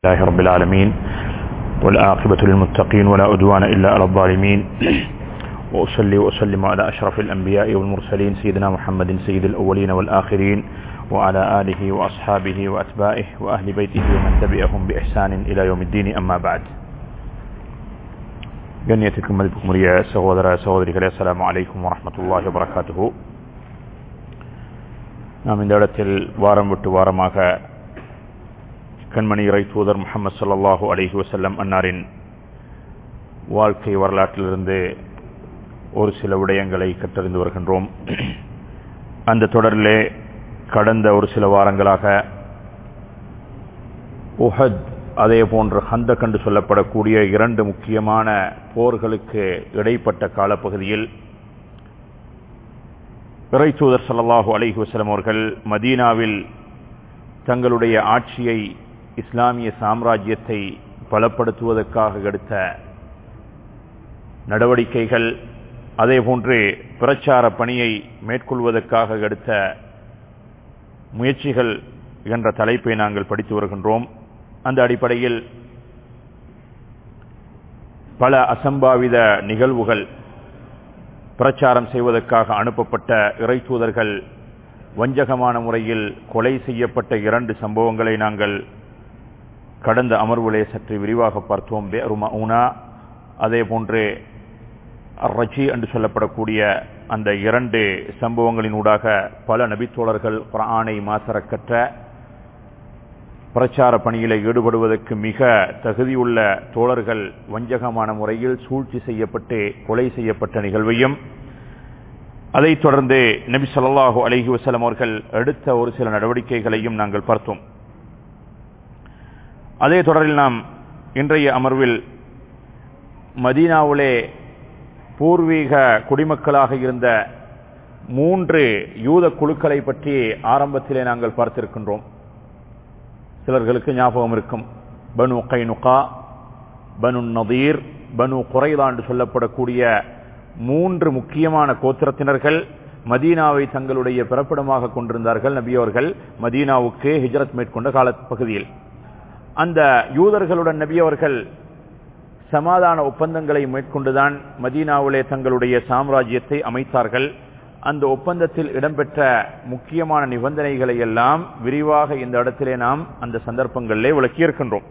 الله رب العالمين والعاقبة للمتقين ولا أدوان إلا على الظالمين وأصلي وأسلم على أشرف الأنبياء والمرسلين سيدنا محمد سيد الأولين والآخرين وعلى آله وأصحابه وأتباعه وأهل بيته ومن تبعهم بإحسان إلى يوم الدين أما بعد கண்ணியத்துக்கும் மதிப்புக்குரிய சகோதர சகோதரிகளே அஸ்ஸலாமு அலைக்கும் வரஹ்மத்துல்லாஹி வபரகாத்துஹு நாம் இந்த இடத்தில் வாரம் விட்டு வாரமாக கண்மணி இறை தூதர் முகமது சல்லாஹூ அலிஹி வசல்லம் அன்னாரின் வாழ்க்கை வரலாற்றிலிருந்து ஒரு சில விடயங்களை கற்றறிந்து வருகின்றோம் அந்த தொடரிலே கடந்த ஒரு சில வாரங்களாக உஹத் அதே போன்று ஹந்த கண்டு சொல்லப்படக்கூடிய இரண்டு முக்கியமான போர்களுக்கு இடைப்பட்ட காலப்பகுதியில் இறை தூதர் சல்லாஹூ அலிஹி வசலம் அவர்கள் மதீனாவில் தங்களுடைய ஆட்சியை இஸ்லாமிய சாம்ராஜ்யத்தை பலப்படுத்துவதற்காக எடுத்த நடவடிக்கைகள் அதேபோன்று பிரச்சார பணியை மேற்கொள்வதற்காக எடுத்த முயற்சிகள் என்ற தலைப்பை நாங்கள் படித்து வருகின்றோம் அந்த அடிப்படையில் பல அசம்பாவித நிகழ்வுகள் பிரச்சாரம் செய்வதற்காக அனுப்பப்பட்ட இறை தூதர்கள் வஞ்சகமான முறையில் கொலை செய்யப்பட்ட இரண்டு சம்பவங்களை நாங்கள் கடந்த அமர்வுலே சற்று விரிவாக பார்த்தோம் உனா அதே போன்று ரஜி என்று சொல்லப்படக்கூடிய அந்த இரண்டு சம்பவங்களின் ஊடாக பல நபித்தோழர்கள் குரானை மாசரக்கற்ற பிரச்சார பணியில ஈடுபடுவதற்கு மிக தகுதியுள்ள தோழர்கள் வஞ்சகமான முறையில் சூழ்ச்சி செய்யப்பட்டு கொலை செய்யப்பட்ட நிகழ்வையும் அதைத் தொடர்ந்து நபி சொல்லாஹு அலஹி வசலம் அவர்கள் எடுத்த ஒரு சில நடவடிக்கைகளையும் நாங்கள் பார்த்தோம் அதே தொடரில் நாம் இன்றைய அமர்வில் மதீனாவிலே பூர்வீக குடிமக்களாக இருந்த மூன்று யூத குழுக்களை பற்றி ஆரம்பத்திலே நாங்கள் பார்த்திருக்கின்றோம் சிலர்களுக்கு ஞாபகம் இருக்கும் பனு கைனுகா பனு நதீர் பனு குறைதா என்று சொல்லப்படக்கூடிய மூன்று முக்கியமான கோத்திரத்தினர்கள் மதீனாவை தங்களுடைய பிறப்பிடமாக கொண்டிருந்தார்கள் நபியவர்கள் மதீனாவுக்கு ஹிஜரத் மேற்கொண்ட காலப்பகுதியில் அந்த யூதர்களுடன் நபியவர்கள் சமாதான ஒப்பந்தங்களை மேற்கொண்டுதான் மதீனாவிலே தங்களுடைய சாம்ராஜ்யத்தை அமைத்தார்கள் அந்த ஒப்பந்தத்தில் இடம்பெற்ற முக்கியமான நிபந்தனைகளை எல்லாம் விரிவாக இந்த இடத்திலே நாம் அந்த சந்தர்ப்பங்களிலே விளக்கியிருக்கின்றோம்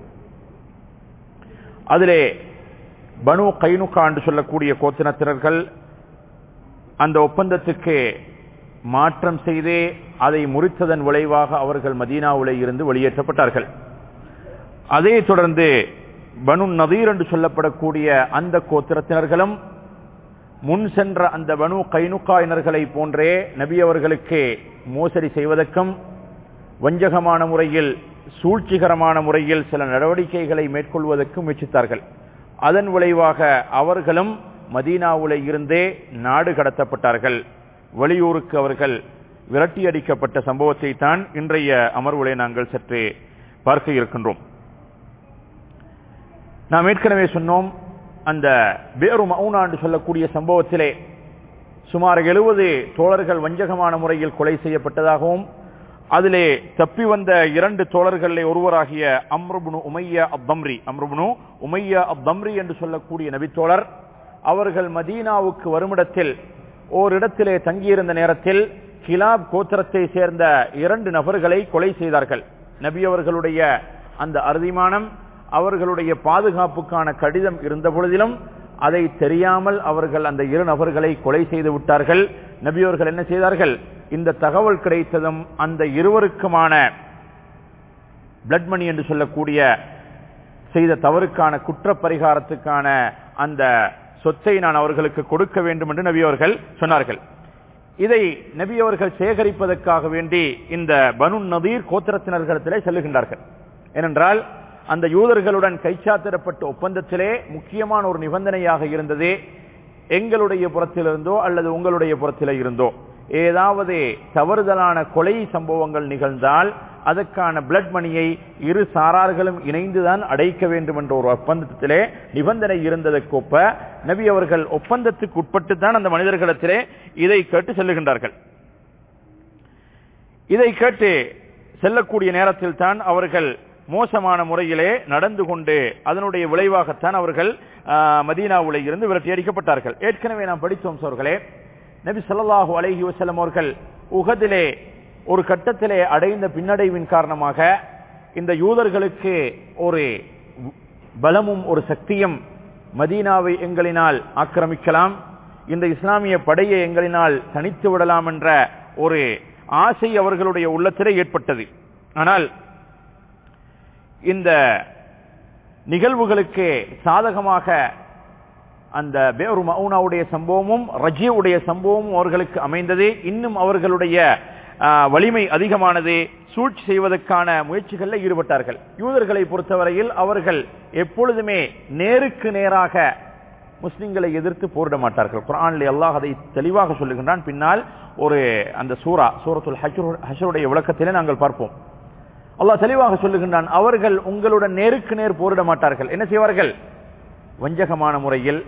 அதிலே பனு கைனுகா என்று சொல்லக்கூடிய கோத்தினத்தினர்கள் அந்த ஒப்பந்தத்துக்கு மாற்றம் செய்தே அதை முறித்ததன் விளைவாக அவர்கள் மதீனாவிலே இருந்து வெளியேற்றப்பட்டார்கள் அதே தொடர்ந்து பனு நதீர் என்று சொல்லப்படக்கூடிய அந்த கோத்திரத்தினர்களும் முன் சென்ற அந்த பனு கைனுக்காயினர்களை போன்றே நபி அவர்களுக்கு மோசடி செய்வதற்கும் வஞ்சகமான முறையில் சூழ்ச்சிகரமான முறையில் சில நடவடிக்கைகளை மேற்கொள்வதற்கும் முயற்சித்தார்கள் அதன் விளைவாக அவர்களும் மதீனாவுல இருந்தே நாடு கடத்தப்பட்டார்கள் வெளியூருக்கு அவர்கள் விரட்டி அடிக்கப்பட்ட சம்பவத்தை தான் இன்றைய அமர்வுகளை நாங்கள் சற்று பார்க்க இருக்கின்றோம் நாம் ஏற்கனவே சொன்னோம் அந்த வேறு மவுனா என்று சொல்லக்கூடிய சம்பவத்திலே சுமார் எழுபது தோழர்கள் வஞ்சகமான முறையில் கொலை செய்யப்பட்டதாகவும் அதிலே தப்பி வந்த இரண்டு தோழர்களிலே ஒருவராகிய அம்ருபுனு உமையா அப்தம்ரி அம்ருபுனு உமையா அப்தம்ரி என்று சொல்லக்கூடிய நபித்தோழர் அவர்கள் மதீனாவுக்கு வருமிடத்தில் ஓரிடத்திலே தங்கியிருந்த நேரத்தில் கிலாப் கோத்திரத்தை சேர்ந்த இரண்டு நபர்களை கொலை செய்தார்கள் நபி அவர்களுடைய அந்த அறுதிமானம் அவர்களுடைய பாதுகாப்புக்கான கடிதம் இருந்த பொழுதிலும் அதை தெரியாமல் அவர்கள் அந்த இரு நபர்களை கொலை செய்து விட்டார்கள் நபியவர்கள் என்ன செய்தார்கள் இந்த தகவல் கிடைத்ததும் அந்த இருவருக்குமான பிளட் மணி என்று சொல்லக்கூடிய செய்த தவறுக்கான குற்ற பரிகாரத்துக்கான அந்த சொத்தை நான் அவர்களுக்கு கொடுக்க வேண்டும் என்று நபியவர்கள் சொன்னார்கள் இதை நபியவர்கள் சேகரிப்பதற்காக வேண்டி இந்த பனு நதீர் கோத்திரத்தினர்களிடத்திலே செல்லுகின்றார்கள் ஏனென்றால் அந்த யூதர்களுடன் கைச்சாத்திடப்பட்ட ஒப்பந்தத்திலே முக்கியமான ஒரு நிபந்தனையாக இருந்தது எங்களுடைய புறத்திலிருந்தோ அல்லது உங்களுடைய புறத்திலே இருந்தோ ஏதாவது தவறுதலான கொலை சம்பவங்கள் நிகழ்ந்தால் அதற்கான பிளட் மணியை இரு சாரார்களும் இணைந்துதான் அடைக்க வேண்டும் என்ற ஒரு ஒப்பந்தத்திலே நிபந்தனை இருந்ததற்கொப்ப நபி அவர்கள் ஒப்பந்தத்துக்கு உட்பட்டு தான் அந்த மனிதர்களிடத்திலே இதை கேட்டு செல்லுகின்றார்கள் இதை கேட்டு செல்லக்கூடிய நேரத்தில் தான் அவர்கள் மோசமான முறையிலே நடந்து கொண்டு அதனுடைய விளைவாகத்தான் அவர்கள் ஆஹ், மதீனாவுல இருந்து விரட்டி அடிக்கப்பட்டார்கள் ஏற்கனவே நாம் படித்தோம் சோர்களே நபி ஸல்லல்லாஹு அலைஹி வஸல்லம் அவர்கள் உகதிலே ஒரு கட்டத்திலே அடைந்த பின்னடைவின் காரணமாக இந்த யூதர்களுக்கு ஒரு பலமும் ஒரு சக்தியும் மதீனாவை எங்களினால் ஆக்கிரமிக்கலாம் இந்த இஸ்லாமிய படையை எங்களினால் தனித்து விடலாம் என்ற ஒரு ஆசை அவர்களுடைய உள்ளத்திலே ஏற்பட்டது ஆனால் இந்த நிகழ்வுகளுக்கு சாதகமாக அந்த பேரு மவுனாவுடைய சம்பவமும் ரஜியுடைய சம்பவமும் அவர்களுக்கு அமைந்தது இன்னும் அவர்களுடைய ஆ, வலிமை அதிகமானது சூழ்ச்சி செய்வதற்கான முயற்சிகளில் ஈடுபட்டார்கள் யூதர்களை பொறுத்தவரையில் அவர்கள் எப்பொழுதுமே நேருக்கு நேராக முஸ்லிம்களை எதிர்த்து போரிட மாட்டார்கள் குரானில் அல்லாஹ் அதை தெளிவாக சொல்லுகின்றான் பின்னால் ஒரு அந்த சூரா சூரத்துல் ஹஜ்ரு- ஹஜ்ருடைய விளக்கத்திலே நாங்கள் பார்ப்போம் அல்லாஹ் தெளிவாக சொல்லுகின்றான் அவர்கள் உங்களுடன் நேருக்கு நேர் போரிட மாட்டார்கள் என்ன செய்வார்கள் வஞ்சகமான முறையில்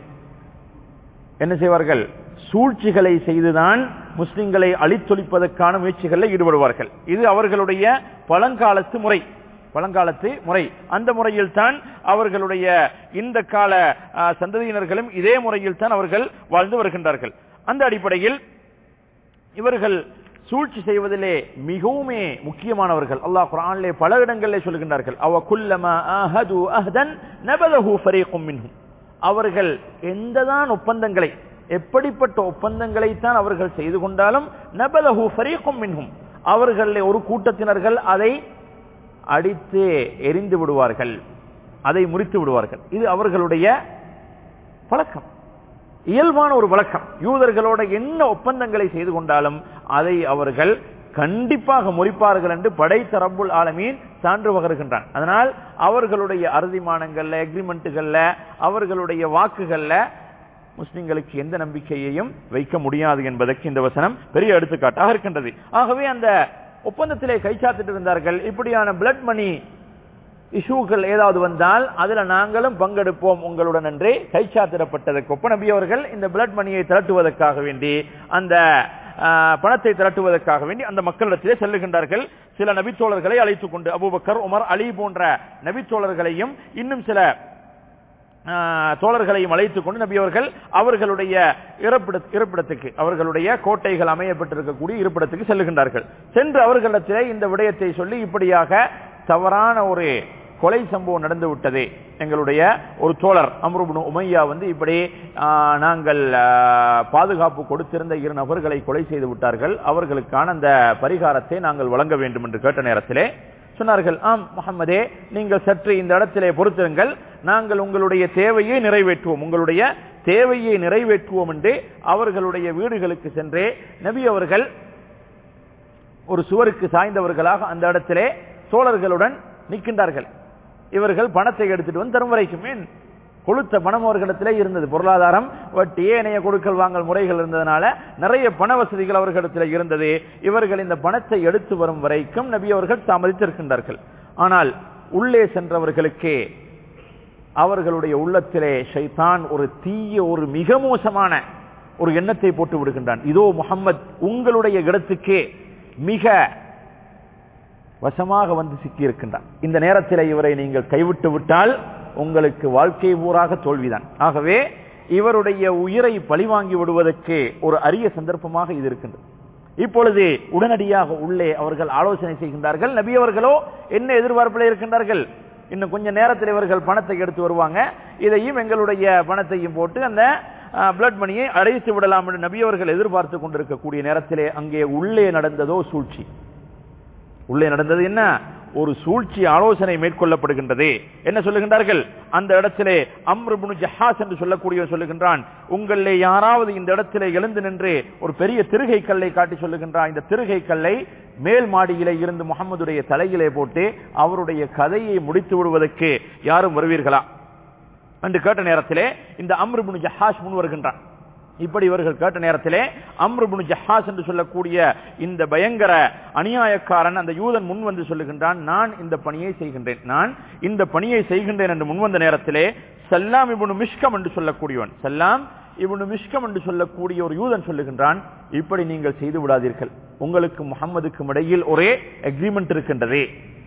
என்ன செய்வார்கள் சூழ்ச்சிகளை செய்துதான் முஸ்லிம்களை அழித்தொழிப்பதற்கான முயற்சிகளில் ஈடுபடுவார்கள் இது அவர்களுடைய பழங்காலத்து முறை பழங்காலத்து முறை அந்த முறையில் தான் அவர்களுடைய இந்த கால ஆ, சந்ததியினர்களும் இதே முறையில் தான் அவர்கள் வாழ்ந்து வருகின்றார்கள் அந்த அடிப்படையில் இவர்கள் சூழ்ச்சி செய்வதிலே மிகவுமே முக்கியமானவர்கள் அல்லாஹ் குர்ஆனிலே பல இடங்களிலே சொல்கின்றார்கள் அவ குல்லமா ஆஹது அஹ்தன் நபலஹு ஃபரீகும் மின்ஹும் அவர்கள் எந்ததான் ஒப்பந்தங்களை எப்படிப்பட்ட ஒப்பந்தங்களை தான் அவர்கள் செய்து கொண்டாலும் நபலஹு ஃபரீகும் மின்ஹும் அவர்களிலே ஒரு கூட்டத்தினர்கள் அதை அடித்து எரிந்து விடுவார்கள் அதை முறித்து விடுவார்கள் இது அவர்களுடைய பழக்கம் இயல்பான ஒரு வழக்கம் யூதர்களோட என்ன ஒப்பந்தங்களை செய்து கொண்டாலும் அதை அவர்கள் கண்டிப்பாக முறிப்பார்கள் என்று படைத்த ரப்புல் ஆலமீன் சான்று பகர்கின்றான் அதனால் அவர்களுடைய அறுதிமானங்கள்ல எக்ரிமெண்ட்டுகள்ல அவர்களுடைய வாக்குகள்ல முஸ்லிம்களுக்கு எந்த நம்பிக்கையையும் வைக்க முடியாது என்பதற்கு இந்த வசனம் பெரிய எடுத்துக்காட்டாக இருக்கின்றது ஆகவே அந்த ஒப்பந்தத்திலே கைச்சாத்திட்டு இருந்தார்கள் இப்படியான பிளட் மணி இஷ்யூக்கள் ஏதாவது வந்தால் அதுல நாங்களும் பங்கெடுப்போம் உங்களுடன் என்று கைச்சாத்திடப்பட்டதற்கு ஒப்ப நபி அவர்கள் இந்த பிளட் மணியை திரட்டுவதற்காக வேண்டி அந்த ஆஹ், பணத்தை திரட்டுவதற்காக வேண்டி அந்த மக்களிடத்திலே செல்லுகின்றார்கள் சில நபித்தோழர்களை அழைத்துக் கொண்டு அபூபக்கர் உமர் அலி போன்ற நபித்தோழர்களையும் இன்னும் சில ஆஹ், தோழர்களையும் அழைத்துக் கொண்டு நபி அவர்கள் அவர்களுடைய இருப்பிட- இருப்பிடத்துக்கு அவர்களுடைய கோட்டைகள் அமையப்பட்டிருக்கக்கூடிய இருப்பிடத்துக்கு செல்லுகின்றார்கள் சென்று அவர்களிடத்திலே இந்த விடயத்தை சொல்லி இப்படியாக தவறான ஒரு கொலை சம்பவம் நடந்து விட்டது எங்களுடைய ஒரு தோழர் அம்ருபுனு உமையா வந்து இப்படி ஆஹ், நாங்கள் ஆஹ், பாதுகாப்பு கொடுத்திருந்த இரு நபர்களை கொலை செய்து விட்டார்கள் அவர்களுக்கான அந்த பரிகாரத்தை நாங்கள் வழங்க வேண்டும் என்று கேட்ட நேரத்திலே சொன்னார்கள் ஆம் முகமதே நீங்கள் சற்று இந்த இடத்திலே பொறுத்திருங்கள் நாங்கள் உங்களுடைய தேவையை நிறைவேற்றுவோம் உங்களுடைய தேவையை நிறைவேற்றுவோம் என்று அவர்களுடைய வீடுகளுக்கு சென்றே நபி அவர்கள் ஒரு சுவருக்கு சாய்ந்தவர்களாக அந்த இடத்திலே தோழர்களுடன் நிற்கின்றார்கள் இவர்கள் பணத்தை எடுத்துட்டு வந்து தரும் வரைக்கும் ஏன் கொளுத்த பணம் அவர்களிடத்திலே இருந்தது பொருளாதாரம் வட்டி ஏனைய கொடுக்கல் வாங்கல் முறைகள் இருந்ததனால நிறைய பண வசதிகள் அவர்களிடத்திலே இருந்தது இவர்கள் இந்த பணத்தை எடுத்து வரும் வரைக்கும் நபி அவர்கள் தாமதித்திருக்கின்றார்கள் ஆனால் உள்ளே சென்றவர்களுக்கு அவர்களுடைய உள்ளத்திலே ஷைத்தான் ஒரு தீய ஒரு மிக மோசமான ஒரு எண்ணத்தை போட்டு விடுகின்றான் இதோ முகம்மது உங்களுடைய இடத்துக்கு மிக வசமாக வந்து சிக்கி இருக்கின்றான் இந்த நேரத்தில் இவரை நீங்கள் கைவிட்டு விட்டால் உங்களுக்கு வாழ்க்கை ஊராக தோல்விதான் ஆகவே இவருடைய உயிரை பழிவாங்கி விடுவதற்கு ஒரு அரிய சந்தர்ப்பமாக இது இருக்கின்றது இப்பொழுது உடனடியாக உள்ளே அவர்கள் ஆலோசனை செய்கின்றார்கள் நபி அவர்களோ என்ன எதிர்பார்ப்பில் இருக்கின்றார்கள் இன்னும் கொஞ்ச நேரத்தில் இவர்கள் பணத்தை எடுத்து வருவாங்க இதையும் எங்களுடைய பணத்தையும் போட்டு அந்த பிளட் மணியை அடைத்து விடலாம் என்று நபி அவர்கள் எதிர்பார்த்து கொண்டிருக்கக்கூடிய நேரத்திலே அங்கே உள்ளே நடந்ததோ சூழ்ச்சி உள்ளே நடந்தது என்ன ஒரு சூழ்ச்சி ஆலோசனை மேற்கொள்ளப்படுகின்றது என்ன சொல்லுகின்றார்கள் அந்த இடத்திலே அம்ருபுனு ஜஹாஸ் என்று சொல்லக்கூடிய சொல்லுகின்றான் உங்களிலே யாராவது இந்த இடத்திலே எழுந்து நின்று ஒரு பெரிய திருகை கல்லை காட்டி சொல்லுகின்றான் இந்த திருகை கல்லை மேல் மாடியிலே இருந்து முகமதுடைய தலையிலே போட்டு அவருடைய கதையை முடித்து விடுவதற்கு யாரும் வருவீர்களா என்று கேட்ட நேரத்திலே இந்த அம்ருபுனு ஜஹாஸ் முன் வருகின்றான் இப்படி இவர்கள் கேட்ட நேரத்திலே அம்ருபுனு ஜஹாஸ் என்று சொல்லக்கூடிய இந்த பயங்கர அநியாயக்காரன் அந்த யூதன் முன் வந்து சொல்லுகின்றான் நான் இந்த பணியை செய்கின்றேன் நான் இந்த பணியை செய்கின்றேன் என்று முன்வந்த நேரத்திலே சல்லாம் இபுனு மிஷ்கம் என்று சொல்லக்கூடியவன் சல்லாம் இவனு மிஷ்கம் என்று சொல்லக்கூடிய ஒரு யூதன் சொல்லுகின்றான் இப்படி நீங்கள் செய்து விடாதீர்கள் உங்களுக்கு முகம்மதுக்கும் இடையில் ஒரே அக்ரிமெண்ட் இருக்கின்றது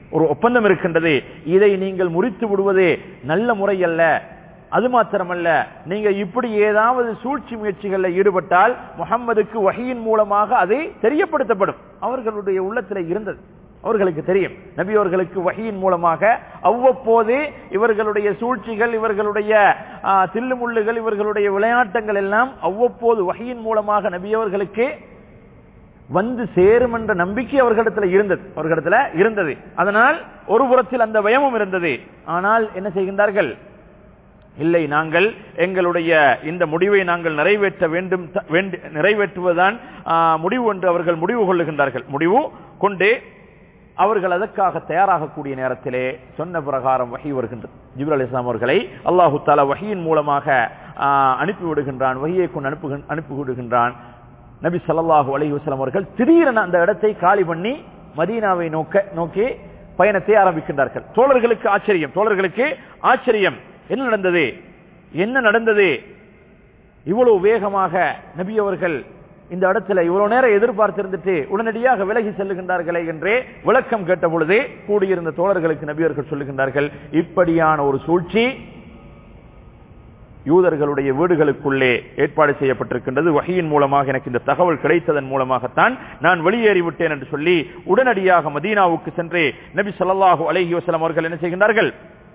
ஒரு ஒப்பந்தம் இருக்கின்றது இதை நீங்கள் முறித்து விடுவது நல்ல முறை அல்ல அது மாத்திரமல்ல நீங்க இப்படி ஏதாவது சூழ்ச்சி முயற்சிகளில் ஈடுபட்டால் முகம்மதுக்கு வகையின் மூலமாக அது தெரியப்படுத்தப்படும் அவர்களுடைய உள்ளத்தில் இருந்தது அவர்களுக்கு தெரியும் நபி அவர்களுக்கு வகையின் மூலமாக அவ்வப்போது இவர்களுடைய சூழ்ச்சிகள் இவர்களுடைய ஆ, தில்லுமுள்ளுகள் இவர்களுடைய விளையாட்டங்கள் எல்லாம் அவ்வப்போது வகையின் மூலமாக நபி அவர்களுக்கு வந்து சேரும் என்ற நம்பிக்கை அவர்களிடத்தில் இருந்தது அவர்களிடத்தில் இருந்தது அதனால் ஒரு புறத்தில் அந்த பயமும் இருந்தது ஆனால் என்ன செய்கின்றார்கள் இல்லை நாங்கள் எங்களுடைய இந்த முடிவை நாங்கள் நிறைவேற்ற வேண்டும் த- வேண்டி- நிறைவேற்றுவதுதான் ஆ, முடிவு என்று அவர்கள் முடிவு கொள்ளுகின்றார்கள் முடிவு கொண்டு அவர்கள் அதற்காக தயாராகக்கூடிய நேரத்திலே சொன்ன பிரகாரம் வகை வருகின்றது ஜிபுல் அலி இஸ்லாம் அவர்களை அல்லாஹு தாலா வகையின் மூலமாக ஆ, அனுப்பி விடுகின்றான் வகையை கொண்டு அனுப்பு அனுப்பி விடுகின்றான் நபி ஸல்லல்லாஹு அலைஹி வஸல்லம் அவர்கள் திடீரென அந்த இடத்தை காலி பண்ணி மதீனாவை நோக்க நோக்கி பயணத்தை ஆரம்பிக்கின்றார்கள் தோழர்களுக்கு ஆச்சரியம் தோழர்களுக்கு ஆச்சரியம் என்ன நடந்தது என்ன நடந்தது இவ்வளவு வேகமாக நபி அவர்கள் இந்த இடத்துல இவ்வளவு நேரம் எதிர்பார்த்திருந்துட்டு உடனடியாக விலகி செல்லுகின்றார்களே என்றே விளக்கம் கேட்ட பொழுதே கூடியிருந்த தோழர்களுக்கு நபி அவர்கள் சொல்லுகின்றார்கள் இப்படியான ஒரு சூழ்ச்சி யூதர்களுடைய வீடுகளுக்குள்ளே ஏற்பாடு செய்யப்பட்டிருக்கின்றது வகையின் மூலமாக எனக்கு இந்த தகவல் கிடைத்ததன் மூலமாகத்தான் நான் வெளியேறிவிட்டேன் என்று சொல்லி உடனடியாக மதீனாவுக்கு சென்று நபி ஸல்லல்லாஹு அலைஹி வஸல்லம் அவர்கள் என்ன செய்கின்றார்கள்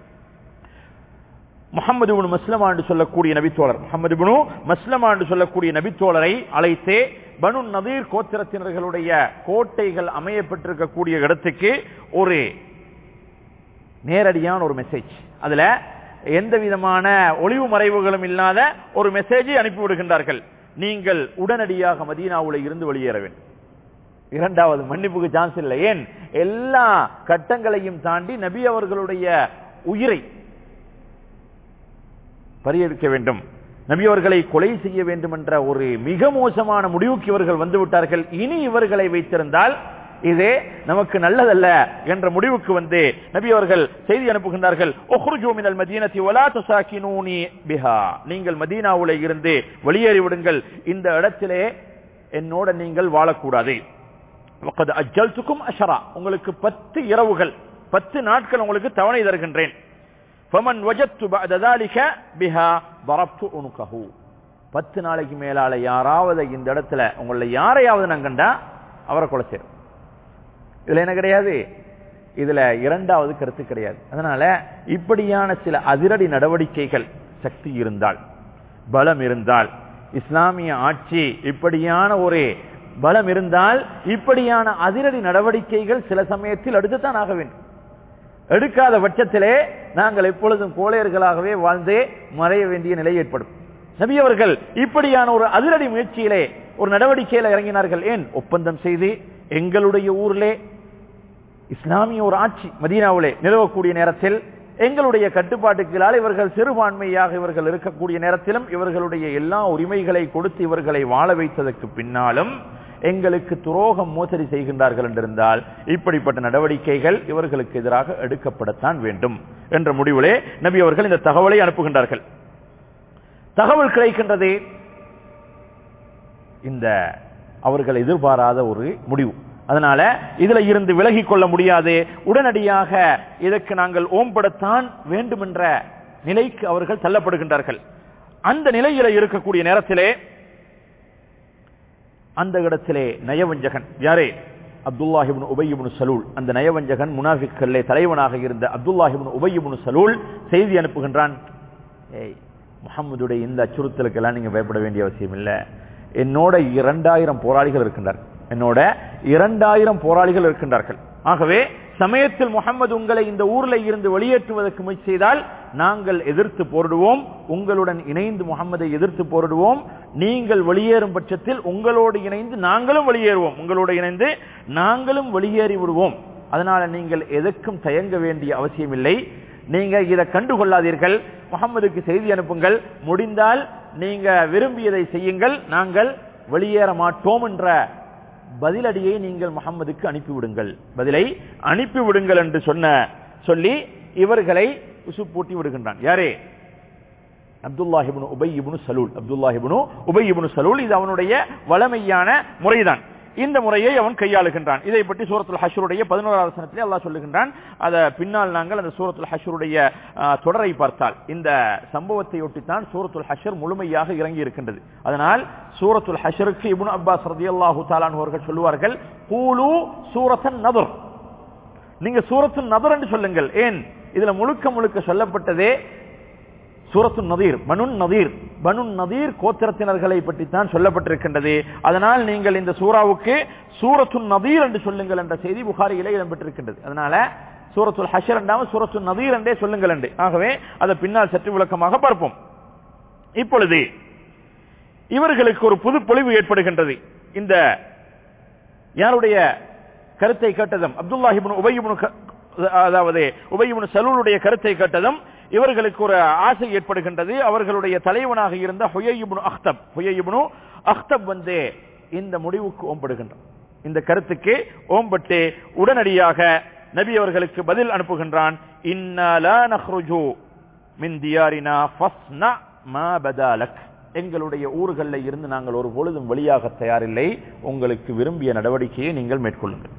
முகமது இப்னு மஸ்லமா என்று சொல்லக்கூடிய நபித்தோழர் முகமது இப்னு மஸ்லமா என்று சொல்லக்கூடிய நபித்தோழரை அழைத்து பனு நதீர் கோத்திரத்தினர்களுடைய கோட்டைகள் அமையப்பட்டிருக்கக்கூடிய இடத்துக்கு ஒரு நேரடியான ஒரு மெசேஜ் அதுல எந்த விதமான ஒளிவு மறைவுகளும் இல்லாத ஒரு மெசேஜை அனுப்பி விடுகின்றார்கள் நீங்கள் உடனடியாக மதீனாவுல இருந்து வெளியேற வேண்டும் இரண்டாவது மன்னிப்புக்கு சான்ஸ் இல்லை ஏன் எல்லா கட்டங்களையும் தாண்டி நபி அவர்களுடைய உயிரை பரியெடுக்க வேண்டும் நபி அவர்களை கொலை செய்ய வேண்டும் என்ற ஒரு மிக மோசமான முடிவுக்கு இவர்கள் வந்து விட்டார்கள் இனி இவர்களை வைத்திருந்தால் இது நமக்கு நல்லதல்ல என்ற முடிவுக்கு வந்து நபி அவர்கள் செய்தி அனுப்புகின்றார்கள் "உக்ருஜூ மினல் மதீனத்தி வலா துசாக்கினூனி பிஹா." நீங்கள் மதீனாவுல இருந்து வெளியேறி விடுங்கள் இந்த இடத்திலே என்னோட நீங்கள் வாழக்கூடாது வக்கத் அஜ்ஜல்துக்கும் அஷரா உங்களுக்கு பத்து இரவுகள் பத்து நாட்கள் உங்களுக்கு தவணை தருகின்றேன் ஃபமன் வஜத்து பஅத ذلك பிஹா ضربت عنقه பத்து நாளைக்கு மேலால யாராவது இந்த இடத்துல உங்கள யாரையாவது நான் கண்டா அவரை கொலை செய்யும் இதுல என்ன கிடையாது இதுல இரண்டாவது கருத்து கிடையாது அதனால இப்படியான சில அதிரடி நடவடிக்கைகள் சக்தி இருந்தால் பலம் இருந்தால் இஸ்லாமிய ஆட்சி இப்படியான ஒரு பலம் இருந்தால் இப்படியான அதிரடி நடவடிக்கைகள் சில சமயத்தில் எடுத்துத்தான் ஆக வேண்டும் எடுக்காத பட்சத்திலே நாங்கள் எப்பொழுதும் கோழையர்களாகவே வாழ்ந்தே மறைய வேண்டிய நிலை ஏற்படும் நபி அவர்கள் இப்படியான ஒரு அதிரடி முயற்சியிலே ஒரு நடவடிக்கையில இறங்கினார்கள் ஏன் ஒப்பந்தம் செய்து எங்களுடைய ஊரிலே இஸ்லாமிய ஒரு ஆட்சி மதீனாவிலே நிலவக்கூடிய நேரத்தில் எங்களுடைய கட்டுப்பாட்டுகளால் இவர்கள் சிறுபான்மையாக இவர்கள் இருக்கக்கூடிய நேரத்திலும் இவர்களுடைய எல்லா உரிமைகளை கொடுத்து இவர்களை வாழ வைத்ததற்கு பின்னாலும் எங்களுக்கு துரோகம் மோசடி செய்கின்றார்கள் என்றிருந்தால் இப்படிப்பட்ட நடவடிக்கைகள் இவர்களுக்கு எதிராக எடுக்கப்படத்தான் வேண்டும் என்ற முடிவிலே நபி அவர்கள் இந்த தகவலை அனுப்புகின்றார்கள் தகவல் கிடைக்கின்றது இந்த அவர்கள் எதிர்பாராத ஒரு முடிவு அதனால இதுல இருந்து விலகிக் கொள்ள முடியாது உடனடியாக இதற்கு நாங்கள் ஓம்படத்தான் வேண்டும் என்ற நிலைக்கு அவர்கள் தள்ளப்படுகின்றார்கள் அந்த நிலையில இருக்கக்கூடிய நேரத்திலே அந்த இடத்திலே நயவஞ்சகன் யாரே அப்துல்லாஹிபின் உபையிபுன் சலூல் அந்த நயவஞ்சகன் முனாஃபிக்களிலே தலைவனாக இருந்த அப்துல்லாஹிபின் உபையிபுன் சலூல் செய்தி அனுப்புகின்றான் ஏய் முகமதுடைய இந்த அச்சுறுத்தலுக்கெல்லாம் நீங்க பயப்பட வேண்டிய அவசியம் இல்லை என்னோட இரண்டாயிரம் போராளிகள் இருக்கின்றார் என்னோட இரண்டாயிரம் போராளிகள் இருக்கின்றார்கள் ஆகவே சமயத்தில் முகமது உங்களை இந்த ஊர்ல இருந்து வெளியேற்றுவதற்கு முயற்சி செய்தால் நாங்கள் எதிர்த்து போரிடுவோம் உங்களுடன் இணைந்து முகமதை எதிர்த்து போரிடுவோம் நீங்கள் வெளியேறும் பட்சத்தில் உங்களோடு இணைந்து நாங்களும் வெளியேறுவோம் உங்களோடு இணைந்து நாங்களும் வெளியேறி விடுவோம் அதனால நீங்கள் எதற்கும் தயங்க வேண்டிய அவசியம் இல்லை நீங்க இதை கண்டுகொள்ளாதீர்கள் முகமதுக்கு செய்தி அனுப்புங்கள் முடிந்தால் நீங்க விரும்பியதை செய்யுங்கள் நாங்கள் வெளியேற மாட்டோம் என்ற பதிலடியை நீங்கள் முகம்மதுக்கு அனுப்பிவிடுங்கள் பதிலை அனுப்பிவிடுங்கள் என்று சொன்ன சொல்லி இவர்களை உசுப்பூட்டி விடுகின்றான் யாரே அப்துல்லாஹிபுனு உபை இபுனு சலூல் அப்துல்லாஹிபுனு உபை இபுனு சலூல் இது அவனுடைய வளமையான முறைதான் இந்த முறையை அவன் கையாளுகின்றான் இதை பற்றி சூரத்துல் ஹஷருடைய பதினோராவது வசனத்திலே அல்லாஹ் சொல்லுகின்றான் அத பின்னால் நாங்கள் அந்த சூரத்துல் ஹஷருடைய ஆஹ், தொடரை பார்த்தால் இந்த சம்பவத்தை ஒட்டித்தான் சூரத்துல் ஹஷர் முழுமையாக இறங்கி இருக்கின்றது அதனால் சூரத்துல் ஹஷருக்கு இப்னு அப்பாஸ் ரதியல்லாஹு தாலான் அவர்கள் சொல்லுவார்கள் கூலு சூரத்தன் நதுர் நீங்க சூரத்து நதர் என்று சொல்லுங்கள் ஏன் இதுல முழுக்க முழுக்க சொல்லப்பட்டதே சூரத்து நதீர் பனுன் நதீர் பனுன் நதீர் கோத்திரத்தினர்களை பற்றி தான் சொல்லப்பட்டிருக்கின்றது அதனால் நீங்கள் இந்த சூறாவுக்கு சூரத்து நதீர் என்று சொல்லுங்கள் என்ற செய்தி புகாரியிலே இடம்பெற்றிருக்கின்றது அதனால சூரத்துல் ஹஷர் என்றாம சூரத்து நதீர் என்றே சொல்லுங்கள் என்று ஆகவே அதை பின்னால் சற்று விளக்கமாக பார்ப்போம் இப்பொழுது இவர்களுக்கு ஒரு புது பொலிவு ஏற்படுகின்றது இந்த யாருடைய கருத்தை கேட்டதும் அப்துல்லாஹிபின் உபயிபின் அதாவது உபயிபின் சலூலுடைய கருத்தை கேட்டதும் இவர்களுக்கு ஒரு ஆசை ஏற்படுகின்றது அவர்களுடைய தலைவனாக இருந்த ஹுயைபுனு அக்தப் ஹுயைபுனு அக்தப் வந்து இந்த முடிவுக்கு ஓம்படுகின்றான் இந்த கருத்துக்கு ஓம்பட்டு உடனடியாக நபி அவர்களுக்கு பதில் அனுப்புகின்றான் இன்னா லா நஹ்ருஜு மின் தியாரினா ஃபஸ்னா மா பதாலக் எங்களுடைய ஊர்களில் இருந்து நாங்கள் ஒரு பொழுதும் வெளியாக தயாரில்லை உங்களுக்கு விரும்பிய நடவடிக்கையை நீங்கள் மேற்கொள்ளுங்கள்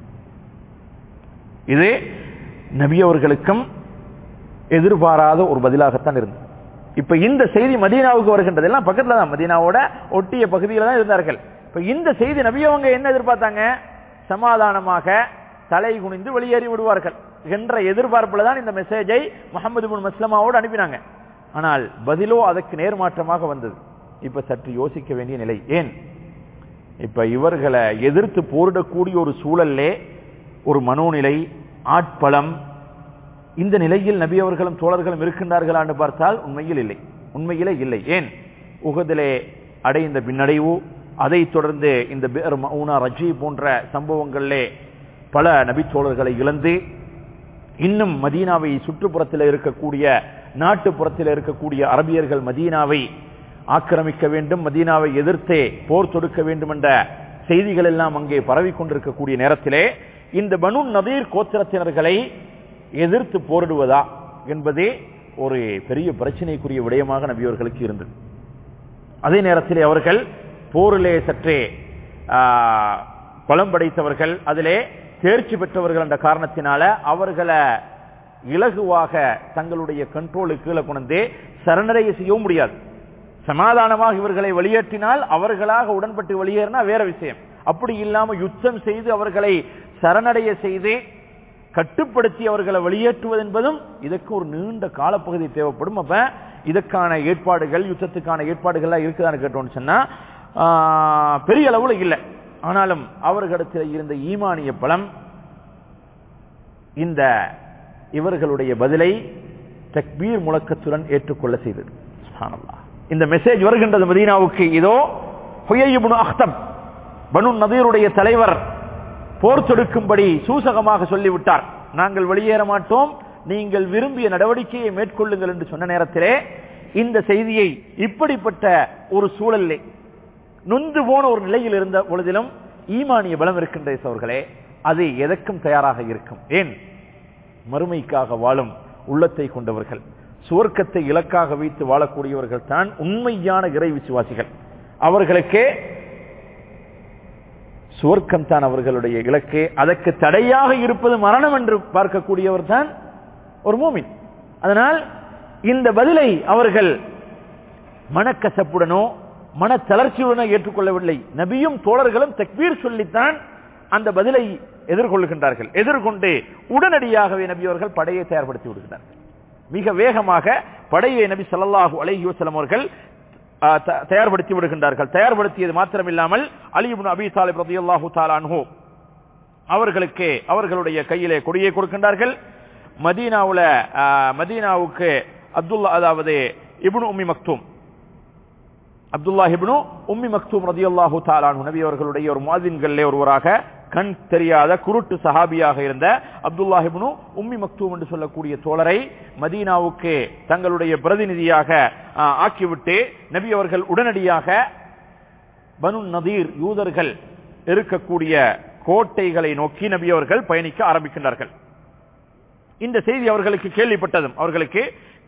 இது நபி அவர்களுக்கும் எதிர்பாராத ஒரு பதிலாகத்தான் இருந்தது இப்ப இந்த செய்தி மதீனாவுக்கு வருகின்றது எல்லாம் பக்கத்துல தான் மதீனாவோட ஒட்டிய பகுதியில தான் இருந்தார்கள் இப்ப இந்த செய்தி நபி அவங்க என்ன எதிர்பார்த்தாங்க சமாதானமாக தலை குனிந்து வெளியேறி விடுவார்கள் என்ற எதிர்பார்ப்புல தான் இந்த மெசேஜை முகமது பின் மஸ்லமாவோடு அனுப்பினாங்க ஆனால் பதிலோ அதற்கு நேர்மாற்றமாக வந்தது இப்ப சற்று யோசிக்க வேண்டிய நிலை ஏன் இப்ப இவர்களை எதிர்த்து போரிடக்கூடிய ஒரு சூழல்லே ஒரு மனோநிலை ஆட்பலம் இந்த நிலையில் நபி அவர்களும் தோழர்களும் இருக்கின்றார்களா என்று பார்த்தால் உண்மையில் இல்லை உண்மையிலே இல்லை ஏன் உகதிலே அடைந்த பின்னடைவு அதைத் தொடர்ந்து இந்த பேர் மவுனா ரஜி போன்ற சம்பவங்களிலே பல நபித்தோழர்களை இழந்து இன்னும் மதீனாவை சுற்றுப்புறத்தில் இருக்கக்கூடிய நாட்டுப்புறத்தில் இருக்கக்கூடிய அரபியர்கள் மதீனாவை ஆக்கிரமிக்க வேண்டும் மதீனாவை எதிர்த்தே போர் தொடுக்க வேண்டும் என்ற செய்திகள் எல்லாம் அங்கே பரவிக் கொண்டிருக்கக்கூடிய நேரத்திலே இந்த பனு நதீர் கோத்திரத்தினர்களை எதிர்த்து போரிடுவதா என்பதே ஒரு பெரிய பிரச்சனைக்குரிய விடயமாக நபியவர்களுக்கு இருந்தது அதே நேரத்தில் அவர்கள் போரிலே சற்றே பலம் படைத்தவர்கள் அதிலே தேர்ச்சி பெற்றவர்கள் என்ற காரணத்தினால அவர்களை இலகுவாக தங்களுடைய கண்ட்ரோலுக்கு கீழே கொண்டு சரணடைய செய்யவும் முடியாது சமாதானமாக இவர்களை வெளியேற்றினால் அவர்களாக உடன்பட்டு வெளியேறினா வேற விஷயம் அப்படி இல்லாம யுத்தம் செய்து அவர்களை சரணடைய செய்து கட்டுப்படுத்தி அவர்களை வெளியேற்றுவது என்பதும் இதற்கு ஒரு நீண்ட காலப்பகுதி தேவைப்படும் அப்ப இதற்கான ஏற்பாடுகள் யுத்தத்துக்கான ஏற்பாடுகள் இருக்குதான்னு கேட்டோம்னு சொன்னா பெரிய அளவுல இல்லை ஆனாலும் அவர்களிடத்தில் இருந்த ஈமானிய பலம் இந்த இவர்களுடைய பதிலை தக்பீர் முழக்கத்துடன் ஏற்றுக்கொள்ள செய்தது இந்த மெசேஜ் வருகின்றது மதீனாவுக்கு இதோ ஹுயைபுனு அக்தப் பனு நதீருடைய தலைவர் போர் தொடுக்கும்படி சூசகமாக சொல்லிவிட்டார் நாங்கள் வெளியேற மாட்டோம் நீங்கள் விரும்பிய நடவடிக்கையை மேற்கொள்ளுங்கள் என்று சொன்ன நேரத்திலே இந்த செய்தியை இப்படிப்பட்ட ஒரு சூழலே நொந்து போன ஒரு நிலையில் இருந்த பொழுதிலும் ஈமானிய பலம் இருக்கின்ற சோர்களே அது எதற்கும் தயாராக இருக்கும் ஏன் மறுமைக்காக வாழும் உள்ளத்தை கொண்டவர்கள் சுவர்க்கத்தை இலக்காக வைத்து வாழக்கூடியவர்கள் தான் உண்மையான இறை விசுவாசிகள் அவர்களுக்கே சுவர்க்கம் தான் அவர்களுடைய இலக்கு அதற்கு தடையாக இருப்பது மரணம் என்று பார்க்கக்கூடியவர் தான் ஒரு மூமின் அதனால் இந்த பதிலை அவர்கள் மனக்கசப்புடனோ மன தளர்ச்சியுடனோ ஏற்றுக்கொள்ளவில்லை நபியும் தோழர்களும் தக்பீர் சொல்லித்தான் அந்த பதிலை எதிர்கொள்கின்றார்கள் எதிர்கொண்டு உடனடியாகவே நபி அவர்கள் படையை தயார்படுத்தி விடுகிறார்கள் மிக வேகமாக படையை நபி சல்லாஹூ அலஹி வசலம் அவர்கள் தயார்படுத்தி விடுகின்றார்கள் தயார்படுத்தியது மாத்திரமில்லாமல் அலிபுன் அபி தாலிப் ரதி அல்லாஹூ தாலான்ஹோ அவர்களுக்கு அவர்களுடைய கையிலே கொடியை கொடுக்கின்றார்கள் மதீனாவுல மதீனாவுக்கு அப்துல்லா அதாவது இபுனு உம்மி மக்தூம் அப்துல்லா இப்னு உம்மி மக்தூம் ரதி அல்லாஹூ தாலானு நபி அவர்களுடைய ஒரு மாதின்களிலே ஒருவராக கண் தெரியாத குருட்டு சஹாபியாக இருந்த அப்துல்லாஹிப்னு உம்மி மக்தூம் என்று சொல்லக்கூடிய தோழரை மதீனாவுக்கு தங்களுடைய பிரதிநிதியாக ஆக்கிவிட்டு நபி அவர்கள் உடனடியாக பனு நதீர் யூதர்கள் இருக்கக்கூடிய கோட்டைகளை நோக்கி நபி அவர்கள் பயணிக்க ஆரம்பிக்கின்றார்கள் இந்த செய்தி அவர்களுக்கு கேள்விப்பட்டதும் அவர்களுக்கு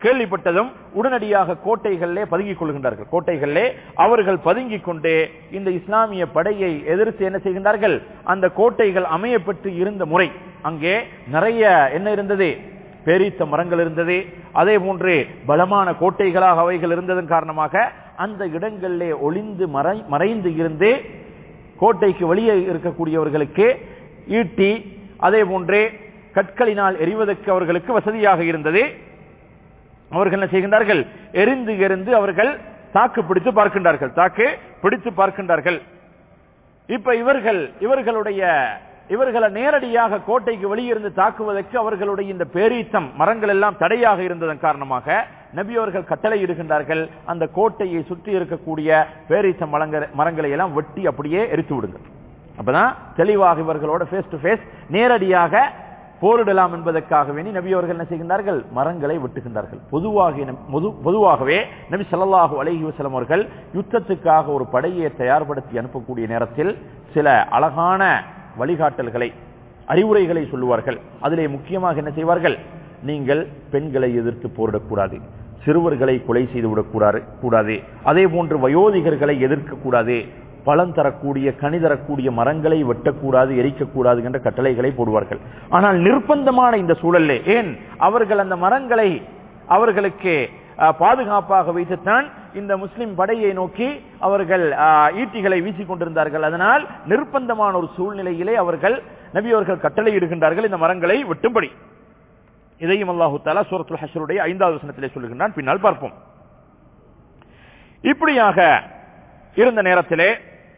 கேள்விப்பட்டதும் உடனடியாக கோட்டைகளிலே பதுங்கிக் கொள்கின்றார்கள் கோட்டைகளிலே அவர்கள் பதுங்கிக் கொண்டு இந்த இஸ்லாமிய படையை எதிர்த்து என்ன செய்கின்றார்கள் அந்த கோட்டைகள் அமையப்பட்டு இருந்த முறை அங்கே நிறைய என்ன இருந்தது பேரீத்த மரங்கள் இருந்தது அதே போன்று பலமான கோட்டைகளாக அவைகள் இருந்ததன் காரணமாக அந்த இடங்களிலே ஒளிந்து மறை மறைந்து இருந்து கோட்டைக்கு வெளியே இருக்கக்கூடியவர்களுக்கு ஈட்டி அதே போன்றே கற்களினால் எரிவதற்கு அவர்களுக்கு வசதியாக இருந்தது அவர்கள் என்ன செய்கின்றார்கள் எரிந்து எரிந்து அவர்கள் தாக்கு பிடித்து பார்க்கின்றார்கள் தாக்கு பிடித்து பார்க்கின்றார்கள் இப்ப இவர்கள் இவர்களுடைய இவர்களை நேரடியாக கோட்டைக்கு வெளியிருந்து தாக்குவதற்கு அவர்களுடைய இந்த பேரீத்தம் மரங்கள் எல்லாம் தடையாக இருந்ததன் காரணமாக நபி அவர்கள் கட்டளை இடுகின்றார்கள் அந்த கோட்டையை சுற்றி இருக்கக்கூடிய பேரீத்தம் மரங்கள் மரங்களை எல்லாம் வெட்டி அப்படியே எரித்து விடுங்கள் அப்பதான் தெளிவாக இவர்களோட ஃபேஸ் டு ஃபேஸ் நேரடியாக போரிடலாம் என்பதற்காக வேண்டி நபி அவர்கள் என்ன செய்கின்றார்கள் மரங்களை வெட்டுகின்றார்கள் பொதுவாக பொதுவாகவே நபி ஸல்லல்லாஹு அலைஹி வஸல்லம் அவர்கள் யுத்தத்துக்காக ஒரு படையை தயார்படுத்தி அனுப்பக்கூடிய நேரத்தில் சில அழகான வழிகாட்டல்களை அறிவுரைகளை சொல்லுவார்கள் அதிலே முக்கியமாக என்ன செய்வார்கள் நீங்கள் பெண்களை எதிர்த்து போரிடக்கூடாது சிறுவர்களை கொலை செய்து விடக்கூடாது கூடாது அதே போன்று வயோதிகர்களை எதிர்க்க கூடாது பலன் தரக்கூடிய கனி தரக்கூடிய மரங்களை வெட்டக்கூடாது எரிக்கக்கூடாது என்ற கட்டளைகளை போடுவார்கள் ஆனால் நிர்பந்தமான இந்த சூழல்லே ஏன் அவர்கள் அந்த மரங்களை அவர்களுக்கு பாதுகாப்பாக வைத்துத்தான் இந்த முஸ்லிம் படையை நோக்கி அவர்கள் ஈட்டிகளை வீசிக் கொண்டிருந்தார்கள் அதனால் நிர்பந்தமான ஒரு சூழ்நிலையிலே அவர்கள் நபி அவர்கள் கட்டளை இடுகின்றார்கள் இந்த மரங்களை வெட்டும்படி இதையும் அல்லாஹு தாலா சூரத்துல் ஹஷருடைய ஐந்தாவது வசனத்திலே சொல்லுகின்றான் பின்னால் பார்ப்போம் இப்படியாக இருந்த நேரத்திலே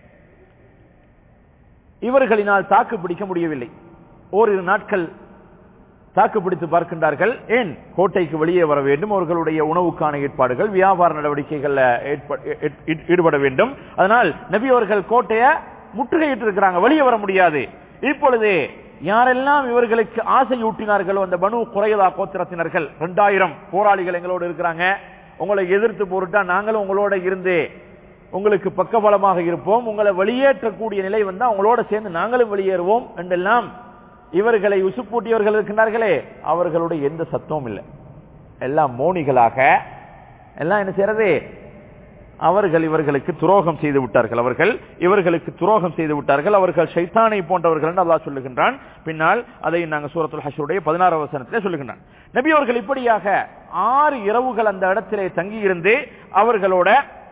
இவர்களினால் தாக்கு பிடிக்க முடியவில்லை ஓரிரு நாட்கள் தாக்கு பிடித்து பார்க்கின்றார்கள் ஏன் கோட்டைக்கு வெளியே வர வேண்டும் அவர்களுடைய உணவுக்கான ஏற்பாடுகள் வியாபார நடவடிக்கைகள் ஈடுபட வேண்டும் அதனால் நபி அவர்கள் கோட்டையை முற்றுகையிட்டு இருக்கிறாங்க வெளியே வர முடியாது இப்பொழுது யாரெல்லாம் இவர்களுக்கு ஆசை ஊட்டினார்களோ அந்த பனு குறையதா கோத்திரத்தினர்கள் இரண்டாயிரம் போராளிகள் எங்களோடு இருக்கிறாங்க உங்களை எதிர்த்து போரிட்டா நாங்களும் உங்களோட இருந்து உங்களுக்கு பக்கபலமாக இருப்போம் உங்களை வெளியேற்றக்கூடிய நிலை வந்தா உங்களோட சேர்ந்து நாங்களும் வெளியேறுவோம் என்றெல்லாம் இவர்களை உசுப்பூட்டியவர்கள் இருக்கின்றார்களே அவர்களுடைய எந்த சத்தமும் இல்லை எல்லாம் மோனிகளாக எல்லாம் என்ன செய்யறது அவர்கள் இவர்களுக்கு துரோகம் செய்து விட்டார்கள் அவர்கள் இவர்களுக்கு துரோகம் செய்து விட்டார்கள் அவர்கள் ஷைத்தானை போன்றவர்கள் என்று அல்லாஹ் சொல்லுகின்றான் பின்னால் அதை நாங்கள் சூரத்துல் ஹஷருடைய பதினாறு வசனத்திலே சொல்லுகின்றான் நபி அவர்கள் இப்படியாக ஆறு இரவுகள் அந்த இடத்திலே தங்கியிருந்து அவர்களோட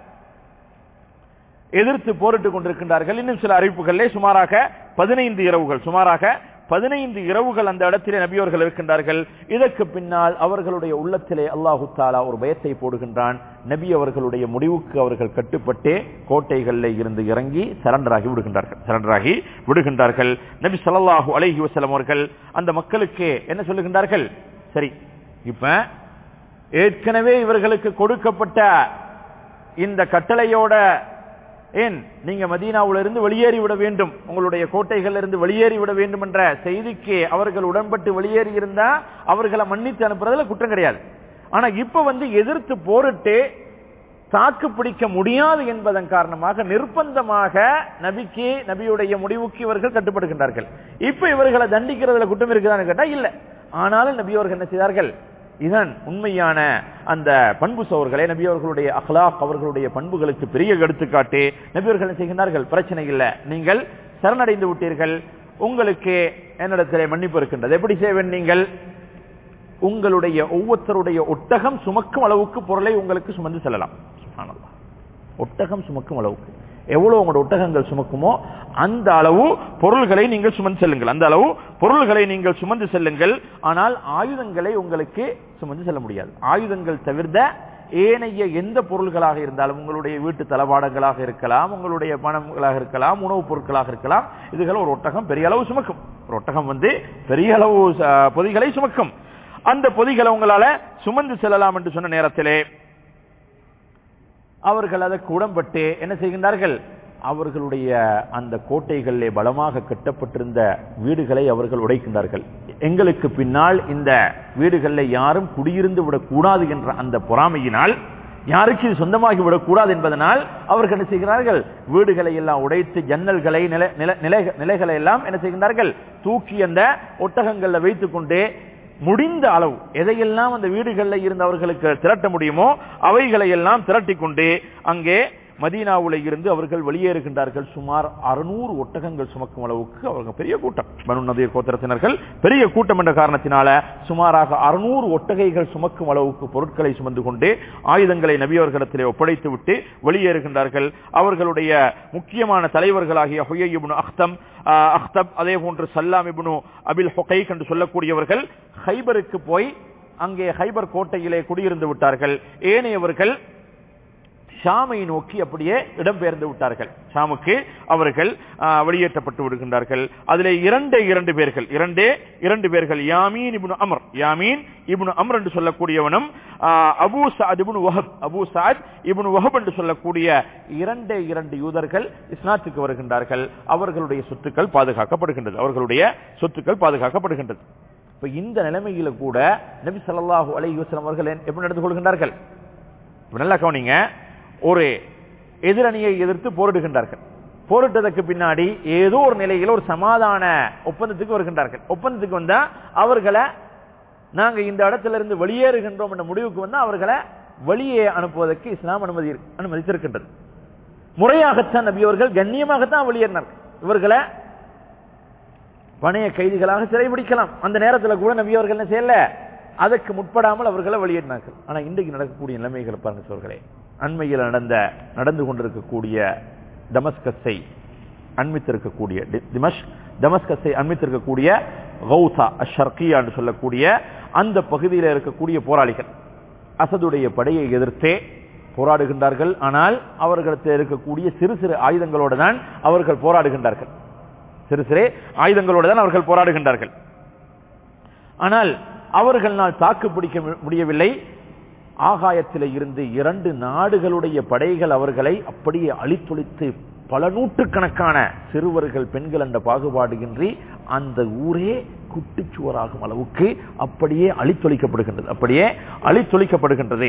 எதிர்த்து போரிட்டுக் கொண்டிருக்கின்றார்கள் இன்னும் சில அறிவிப்புகளிலே சுமாராக பதினைந்து இரவுகள் சுமாராக பதினைந்து இரவுகள் அந்த இடத்திலே நபியோர்கள் இருக்கின்றார்கள் இதற்கு பின்னால் அவர்களுடைய உள்ளத்திலே அல்லாஹு தாலா ஒரு பயத்தை போடுகின்றான் நபி அவர்களுடைய முடிவுக்கு அவர்கள் கட்டுப்பட்டு கோட்டைகளில் இருந்து இறங்கி சரண்டராகி விடுகின்றார்கள் சரண்டராகி விடுகின்றார்கள் நபி ஸல்லல்லாஹு அலைஹி வஸல்லம் அவர்கள் அந்த மக்களுக்கு என்ன சொல்லுகின்றார்கள் சரி இப்ப ஏற்கனவே இவர்களுக்கு கொடுக்கப்பட்ட இந்த கட்டளையோட ஏன் நீங்க மதீனாவுல இருந்து வெளியேறி விட வேண்டும் உங்களுடைய கோட்டைகள் இருந்து வெளியேறி விட வேண்டும் என்ற செய்திக்கு அவர்கள் உடன்பட்டு வெளியேறி இருந்தா அவர்களை மன்னித்து அனுப்புறதுல குற்றம் கிடையாது ஆனா இப்ப வந்து எதிர்த்து போரிட்டு தாக்கு பிடிக்க முடியாது என்பதன் காரணமாக நிர்பந்தமாக நபிக்கு நபியுடைய முடிவுக்கு இவர்கள் கட்டுப்படுகின்றார்கள் இப்ப இவர்களை தண்டிக்கிறதுல குற்றம் இருக்குதான்னு கேட்டா இல்ல ஆனாலும் நபி அவர்கள் என்ன செய்தார்கள் இதன் உண்மையான அந்த பண்பு சோர்களே நபி அவர்களுடைய அஹ்லாக் அவர்களுடைய பண்புகளுக்கு பெரிய எடுத்துக்காட்டு நபி அவர்கள் என்ன செய்கின்றார்கள் பிரச்சனை இல்லை நீங்கள் சரணடைந்து விட்டீர்கள் உங்களுக்கு என்னிடத்திலே மன்னிப்பு இருக்கின்றது எப்படி செய்வேன் நீங்கள் உங்களுடைய ஒவ்வொருத்தருடைய ஒட்டகம் சுமக்கும் அளவுக்கு பொருளை உங்களுக்கு சுமந்து செல்லலாம் சுப்ஹானல்லாஹ். ஒட்டகம் சுமக்கும் அளவுக்கு எவ்வளவு உங்களோட ஒட்டகங்கள் சுமக்குமோ அந்த அளவு பொருள்களை நீங்கள் சுமந்து செல்லுங்கள் அந்த அளவு பொருள்களை நீங்கள் சுமந்து செல்லுங்கள் ஆனால் ஆயுதங்களை உங்களுக்கு சுமந்து செல்ல முடியாது ஆயுதங்கள் தவிர்த்த ஏனைய எந்த பொருள்களாக இருந்தாலும் உங்களுடைய வீட்டு தளபாடங்களாக இருக்கலாம் உங்களுடைய பணங்களாக இருக்கலாம் உணவுப் பொருட்களாக இருக்கலாம் இதுகளை ஒரு ஒட்டகம் பெரிய அளவு சுமக்கும் ஒரு ஒட்டகம் வந்து பெரிய அளவு அஹ், பொதிகளை சுமக்கும் அந்த பொதிகளை உங்களால சுமந்து செல்லலாம் என்று சொன்ன நேரத்திலே அவர்கள் அதற்கு உடன்பட்டு என்ன செய்கின்றார்கள் அவர்களுடைய அந்த கோட்டைகளிலே பலமாக கட்டப்பட்டிருந்த வீடுகளை அவர்கள் உடைக்கின்றார்கள் எங்களுக்கு பின்னால் இந்த வீடுகளில் யாரும் குடியிருந்து விடக்கூடாது என்ற அந்த பொறாமையினால் யாருக்கு இது சொந்தமாகி விடக்கூடாது என்பதனால் அவர்கள் என்ன செய்கிறார்கள் வீடுகளை எல்லாம் உடைத்து ஜன்னல்களை நில நில- நிலை- நிலைகளை எல்லாம் என்ன செய்கின்றார்கள் தூக்கி அந்த ஒட்டகங்கள்ல வைத்துக் கொண்டு முடிந்த அளவு எதையெல்லாம் அந்த வீடுகளில் இருந்தவர்களுக்கு திரட்ட முடியுமோ அவைகளை எல்லாம் திரட்டிக் கொண்டு அங்கே மதீனாவுல இருந்து அவர்கள் வெளியேறுகின்றார்கள் சுமார் அறுநூறு ஒட்டகங்கள் சுமக்கும் அளவுக்கு அவர்கள் பெரிய கூட்டம் பனு நதிய கோத்திரத்தினர்கள் பெரிய கூட்டம் என்ற காரணத்தினால சுமாராக அறுநூறு ஒட்டகைகள் சுமக்கும் அளவுக்கு பொருட்களை சுமந்து கொண்டு ஆயுதங்களை நபியவர்களிடத்திலே ஒப்படைத்து விட்டு வெளியேறுகின்றார்கள் அவர்களுடைய முக்கியமான தலைவர்களாகிய ஹுயை இப்னு அஹ்தம் ஆஹ், அஹ்தப் அதே போன்று சல்லாம் இப்னு அபில் ஹொகைக் என்று சொல்லக்கூடியவர்கள் ஹைபருக்கு போய் அங்கே ஹைபர் கோட்டையிலே குடியிருந்து விட்டார்கள் ஏனையவர்கள் ஷாமை நோக்கி அப்படியே இடம்பெயர்ந்து விட்டார்கள் ஷாமுக்கு அவர்கள் ஆ, வெளியேற்றப்பட்டு விடுகின்றார்கள் அதிலே இரண்டே இரண்டு பேர்கள் இரண்டே இரண்டு பேர்கள் Yameen ibn Amar Yameen ibn Amr என்று சொல்லக்கூடியவனும் ஆ, Abu Saad ibn Wahb Abu Saad ibn Wahb என்று சொல்லக்கூடிய இரண்டே இரண்டு யூதர்கள் இஸ்லாத்துக்கு வருகின்றார்கள் அவர்களுடைய சொத்துக்கள் பாதுகாக்கப்படுகின்றது அவர்களுடைய சொத்துக்கள் பாதுகாக்கப்படுகின்றது இப்ப இந்த நிலைமையில கூட நபி ஸல்லல்லாஹு அலைஹி வஸல்லம் அவர்கள் எப்படி நடந்து கொள்கின்றார்கள் இப்ப நல்லா கவனிங்க ஒரு எதிரணியை எதிர்த்து போரிடுகின்றார்கள் போரிட்டதற்கு பின்னாடி ஏதோ ஒரு நிலையில் ஒரு சமாதான ஒப்பந்தத்துக்கு வருகின்றார்கள் ஒப்பந்தத்துக்கு வந்தா அவர்களை நாங்க இந்த இடத்துல இருந்து வெளியேறுகின்றோம் என்ற முடிவுக்கு வந்தா அவர்களை வெளியே அனுப்புவதற்கு இஸ்லாம் அனுமதி அனுமதித்திருக்கின்றது முறையாகத்தான் நபி அவர்கள் கண்ணியமாகத்தான் வெளியேறினார் இவர்களை பணைய கைதிகளாக சிறைபிடிக்கலாம் அந்த நேரத்தில் கூட நபி அவர்கள் என்ன செய்யல அதற்கு முற்படாமல் அவர்களை வெளியேறினார்கள் ஆனா இன்றைக்கு நடக்கக்கூடிய நிலைமைகளை பாருங்க சோர்களே அண்மையில் நடந்த நடந்து கொண்டிருக்கக்கூடிய டமஸ்கஸை அண்மித்திருக்கக்கூடிய டி- திமஷ் டமஸ்கஸை அண்மித்திருக்கக்கூடிய கௌசா அஷர்கியா என்று சொல்லக்கூடிய அந்த பகுதியில் இருக்கக்கூடிய போராளிகள் அசதுடைய படையை எதிர்த்தே போராடுகின்றார்கள் ஆனால் அவர்களுக்கு இருக்கக்கூடிய சிறு சிறு ஆயுதங்களோடு தான் அவர்கள் போராடுகின்றார்கள் சிறு சிறு ஆயுதங்களோடு தான் அவர்கள் போராடுகின்றார்கள் ஆனால் அவர்களால் தாக்கு பிடிக்க மு- முடியவில்லை ஆகாயத்தில் இருந்து இரண்டு நாடுகளுடைய படைகள் அவர்களை அப்படியே அழித்தொழித்து பல நூற்றுக்கணக்கான சிறுவர்கள் பெண்கள் என்ற பாகுபாடுகின்றி அந்த ஊரே குட்டிச்சுவராகும் அளவுக்கு அப்படியே அழித்தொழிக்கப்படுகின்றது அப்படியே அழித்தொழிக்கப்படுகின்றது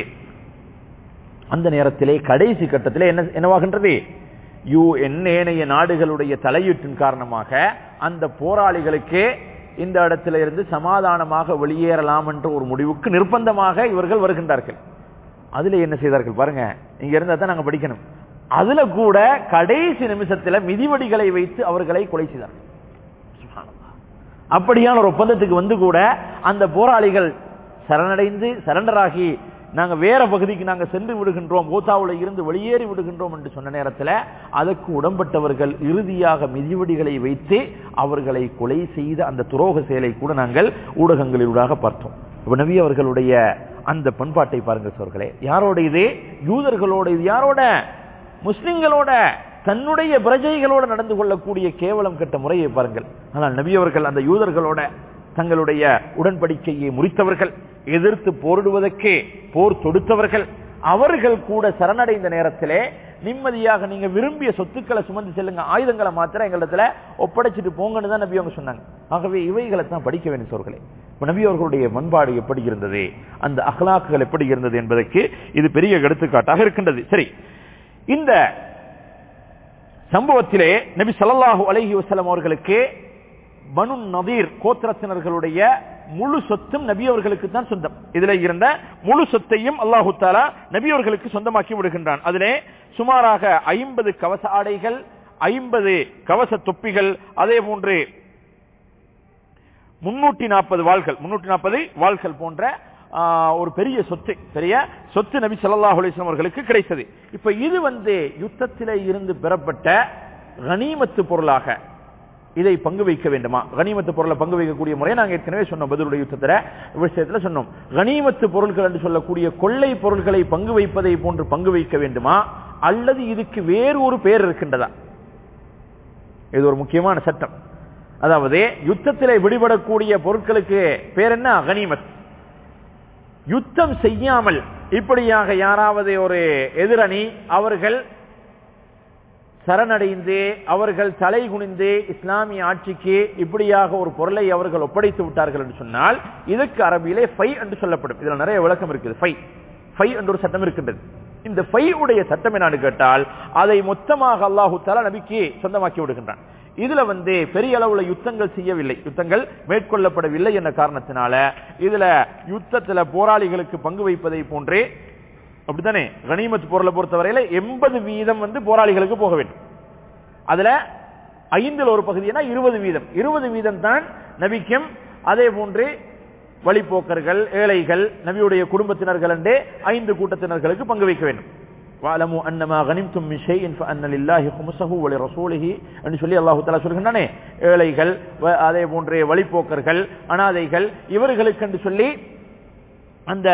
அந்த நேரத்திலே கடைசி கட்டத்திலே என்ன என்னவாகின்றது யூ ஏனைய நாடுகளுடைய தலையீட்டின் காரணமாக அந்த போராளிகளுக்கு இந்த இடத்துல இருந்து சமாதானமாக வெளியேறலாம் என்ற ஒரு முடிவுக்கு நிர்பந்தமாக இவர்கள் வருகின்றார்கள் அதுல என்ன செய்தார்கள் பாருங்க இங்க இருந்தா தான் நாங்க படிக்கணும் அதுல கூட கடைசி நிமிஷத்துல மிதிவடிகளை வைத்து அவர்களை கொலை செய்தார்கள் சுப்ஹானல்லாஹ். அப்படியான ஒரு ஒப்பந்தத்துக்கு வந்து கூட அந்த போராளிகள் சரணடைந்து சரண்டராகி நாங்க வேற பகுதிக்கு நாங்க சென்று விடுகின்றோம் ஓத்தாவுல இருந்து வெளியேறி விடுகின்றோம் என்று சொன்ன நேரத்தில் அதற்கு உடம்பட்டவர்கள் இறுதியாக மிதிவடிகளை வைத்து அவர்களை கொலை செய்த அந்த துரோக செயலை கூட நாங்கள் ஊடகங்களிலூடாக பார்த்தோம் இப்ப நபி அவர்களுடைய அந்த பண்பாட்டை பாருங்க சோர்களே யாரோட இது யூதர்களோட இது யாரோட முஸ்லிம்களோட தன்னுடைய பிரஜைகளோட நடந்து கொள்ளக்கூடிய கேவலம் கெட்ட முறையை பாருங்கள் ஆனால் நபி அவர்கள் அந்த யூதர்களோட தங்களுடைய உடன்படிக்கையை முறித்தவர்கள் எதிர்த்து போரிடுவதற்கு போர் தொடுத்தவர்கள் அவர்கள் கூட சரணடைந்த நேரத்திலே நிம்மதியாக நீங்க விரும்பிய சொத்துக்களை சுமந்து செல்லுங்க ஆயுதங்களை மாத்திரம் எங்களிடத்துல ஒப்படைச்சிட்டு போங்கன்னு தான் நபி அவங்க சொன்னாங்க ஆகவே இவைகளை தான் படிக்க வேண்டும் சோர்களே இப்ப நபி அவர்களுடைய பண்பாடு எப்படி இருந்தது அந்த அகலாக்குகள் எப்படி இருந்தது என்பதற்கு இது பெரிய எடுத்துக்காட்டாக இருக்கின்றது சரி இந்த சம்பவத்திலே நபி ஸல்லல்லாஹு அலைஹி வஸல்லம் அவர்களுக்கு பனு நதீர் கோத்திரத்தினர்களுடைய முழு சொத்தும் நபி அவர்களுக்கு தான் சொந்தம் இதுல இருந்த முழு சொத்தையும் அல்லாஹு தாலா நபி அவர்களுக்கு சொந்தமாக்கி விடுகின்றான் அதிலே சுமாராக ஐம்பது கவச ஆடைகள் ஐம்பது கவச தொப்பிகள் அதே போன்று முன்னூற்றி நாற்பது வாள்கள் முன்னூற்றி நாற்பது வாள்கள் போன்ற ஆ, ஒரு பெரிய சொத்து பெரிய சொத்து நபி ஸல்லல்லாஹு அலைஹி வஸல்லம் அவர்களுக்கு கிடைத்தது இப்ப இது வந்து யுத்தத்திலே இருந்து பெறப்பட்ட கனிமத்து பொருளாக இதை பங்கு வைக்க வேண்டுமா கனிமத்து பொருளை பங்கு வைக்கக்கூடிய முறையை நாங்க ஏற்கனவே சொன்னோம் பதிலுடைய யுத்தத்துல விஷயத்துல சொன்னோம் கனிமத்து பொருட்கள் என்று சொல்லக்கூடிய கொள்ளை பொருட்களை பங்கு வைப்பதை போன்று பங்கு வைக்க வேண்டுமா அல்லது இதுக்கு வேறு ஒரு பெயர் இருக்கின்றதா இது ஒரு முக்கியமான சட்டம் அதாவது யுத்தத்திலே விடுபடக்கூடிய பொருட்களுக்கு பேர் என்ன கனிமத் யுத்தம் செய்யாமல் இப்படியாக யாராவது ஒரு எதிரணி அவர்கள் சரணடைந்து அவர்கள் தலை குனிந்து இஸ்லாமிய ஆட்சிக்கு இப்படியாக ஒரு பொருளை அவர்கள் ஒப்படைத்து விட்டார்கள் என்று சொன்னால் இதுக்கு அரபியிலே ஃபை என்று சொல்லப்படும் இதுல நிறைய விளக்கம் இருக்குது ஃபை ஃபை என்ற ஒரு சட்டம் இருக்கின்றது இந்த ஃபை உடைய சட்டம் என்னன்னு கேட்டால் அதை மொத்தமாக அல்லாஹு தஆலா நபிக்கு சொந்தமாக்கி விடுகின்றான் இதுல வந்து பெரிய அளவுல யுத்தங்கள் செய்யவில்லை யுத்தங்கள் மேற்கொள்ளப்படவில்லை என்ற காரணத்தினால இதுல யுத்தத்துல போராளிகளுக்கு பங்கு வைப்பதை போன்றே அப்படித்தானே கனிமத் பொருளை பொறுத்தவரையில எண்பது வீதம் வந்து போராளிகளுக்கு போக வேண்டும் அதுல ஐந்தில் ஒரு பகுதினா இருபது வீதம் இருபது வீதம் தான் நபிக்கும் அதே போன்று வழிபோக்கர்கள் ஏழைகள் நபியுடைய குடும்பத்தினர்கள் என்றே ஐந்து கூட்டத்தினர்களுக்கு பங்கு வைக்க வேண்டும் வாலமு அன்னமா கனிம்தும் மின் ஷைஇன் ஃபஅன்ன லில்லாஹி கும்ஸஹு வ லிரசூலிஹி என்று சொல்லி அல்லாஹ் தஆலா சொல்கின்றானே ஏழைகள் வ- அதே போன்றே வழிபோக்கர்கள் அனாதைகள் இவர்களுக்கு என்று சொல்லி அந்த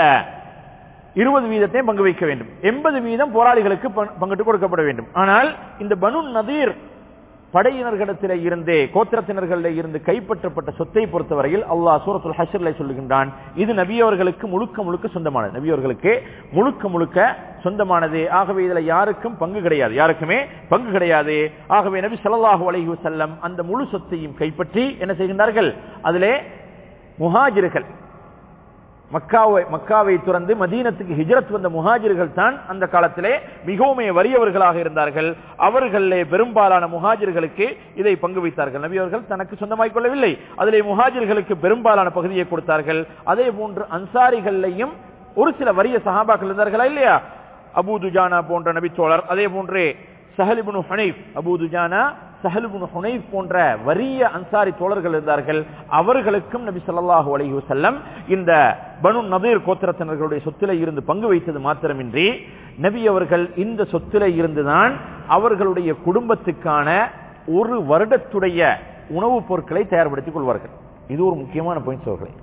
இருபது வீதத்தையும் பங்கு வைக்க வேண்டும் எண்பது வீதம் போராளிகளுக்கு பங்கு- பங்கிட்டு கொடுக்கப்பட வேண்டும் ஆனால் இந்த பனு நதீர் படையினர்களிடத்திலே இருந்தே கோத்திரத்தினர்களிலே இருந்து கைப்பற்றப்பட்ட சொத்தை பொறுத்தவரையில் அல்லாஹ் சூரத்துல் ஹஷர்ல சொல்லுகின்றான் இது நபியவர்களுக்கு முழுக்க முழுக்க சொந்தமானது நபியவர்களுக்கு முழுக்க முழுக்க சொந்தமானது ஆகவே இதுல யாருக்கும் பங்கு கிடையாது யாருக்குமே பங்கு கிடையாது ஆகவே நபி ஸல்லல்லாஹு அலைஹி வஸல்லம் அந்த முழு சொத்தையும் கைப்பற்றி என்ன செய்கின்றார்கள் அதிலே முஹாஜிர்கள் மக்காவை மக்காவை துறந்து மதீனத்துக்கு ஹிஜ்ரத் வந்த முஹாஜிர்கள் தான் அந்த காலத்திலே மிகவும் வறியவர்களாக இருந்தார்கள் அவர்களே பெரும்பாலான முஹாஜிர்களுக்கு இதை பங்கு வைத்தார்கள் நபி அவர்கள் தனக்கு சொந்தமாக்கிக் கொள்ளவில்லை அதிலே முஹாஜிர்களுக்கு பெரும்பாலான பகுதியை கொடுத்தார்கள் அதே போன்று அன்சாரிகளையும் ஒரு சில வறிய சஹாபாக்கள் இருந்தார்களா இல்லையா அபூ துஜானா போன்ற நபித்தோழர் அதே போன்று Sahl ibn Hunaif Abu Dujana Sahl ibn Hunaif போன்ற வறிய அன்சாரி தோழர்கள் இருந்தார்கள் அவர்களுக்கும் நபி ஸல்லல்லாஹு அலைஹி வஸல்லம் இந்த பனு நதீர் கோத்திரத்தினர்களுடைய சொத்திலே இருந்து பங்கு வைத்தது மாத்திரமின்றி நபி அவர்கள் இந்த சொத்திலே இருந்துதான் அவர்களுடைய குடும்பத்துக்கான ஒரு வருடத்துடைய உணவுப் பொருட்களை தயார்படுத்திக் கொள்வார்கள் இது ஒரு முக்கியமான பாயிண்ட் அவர்களே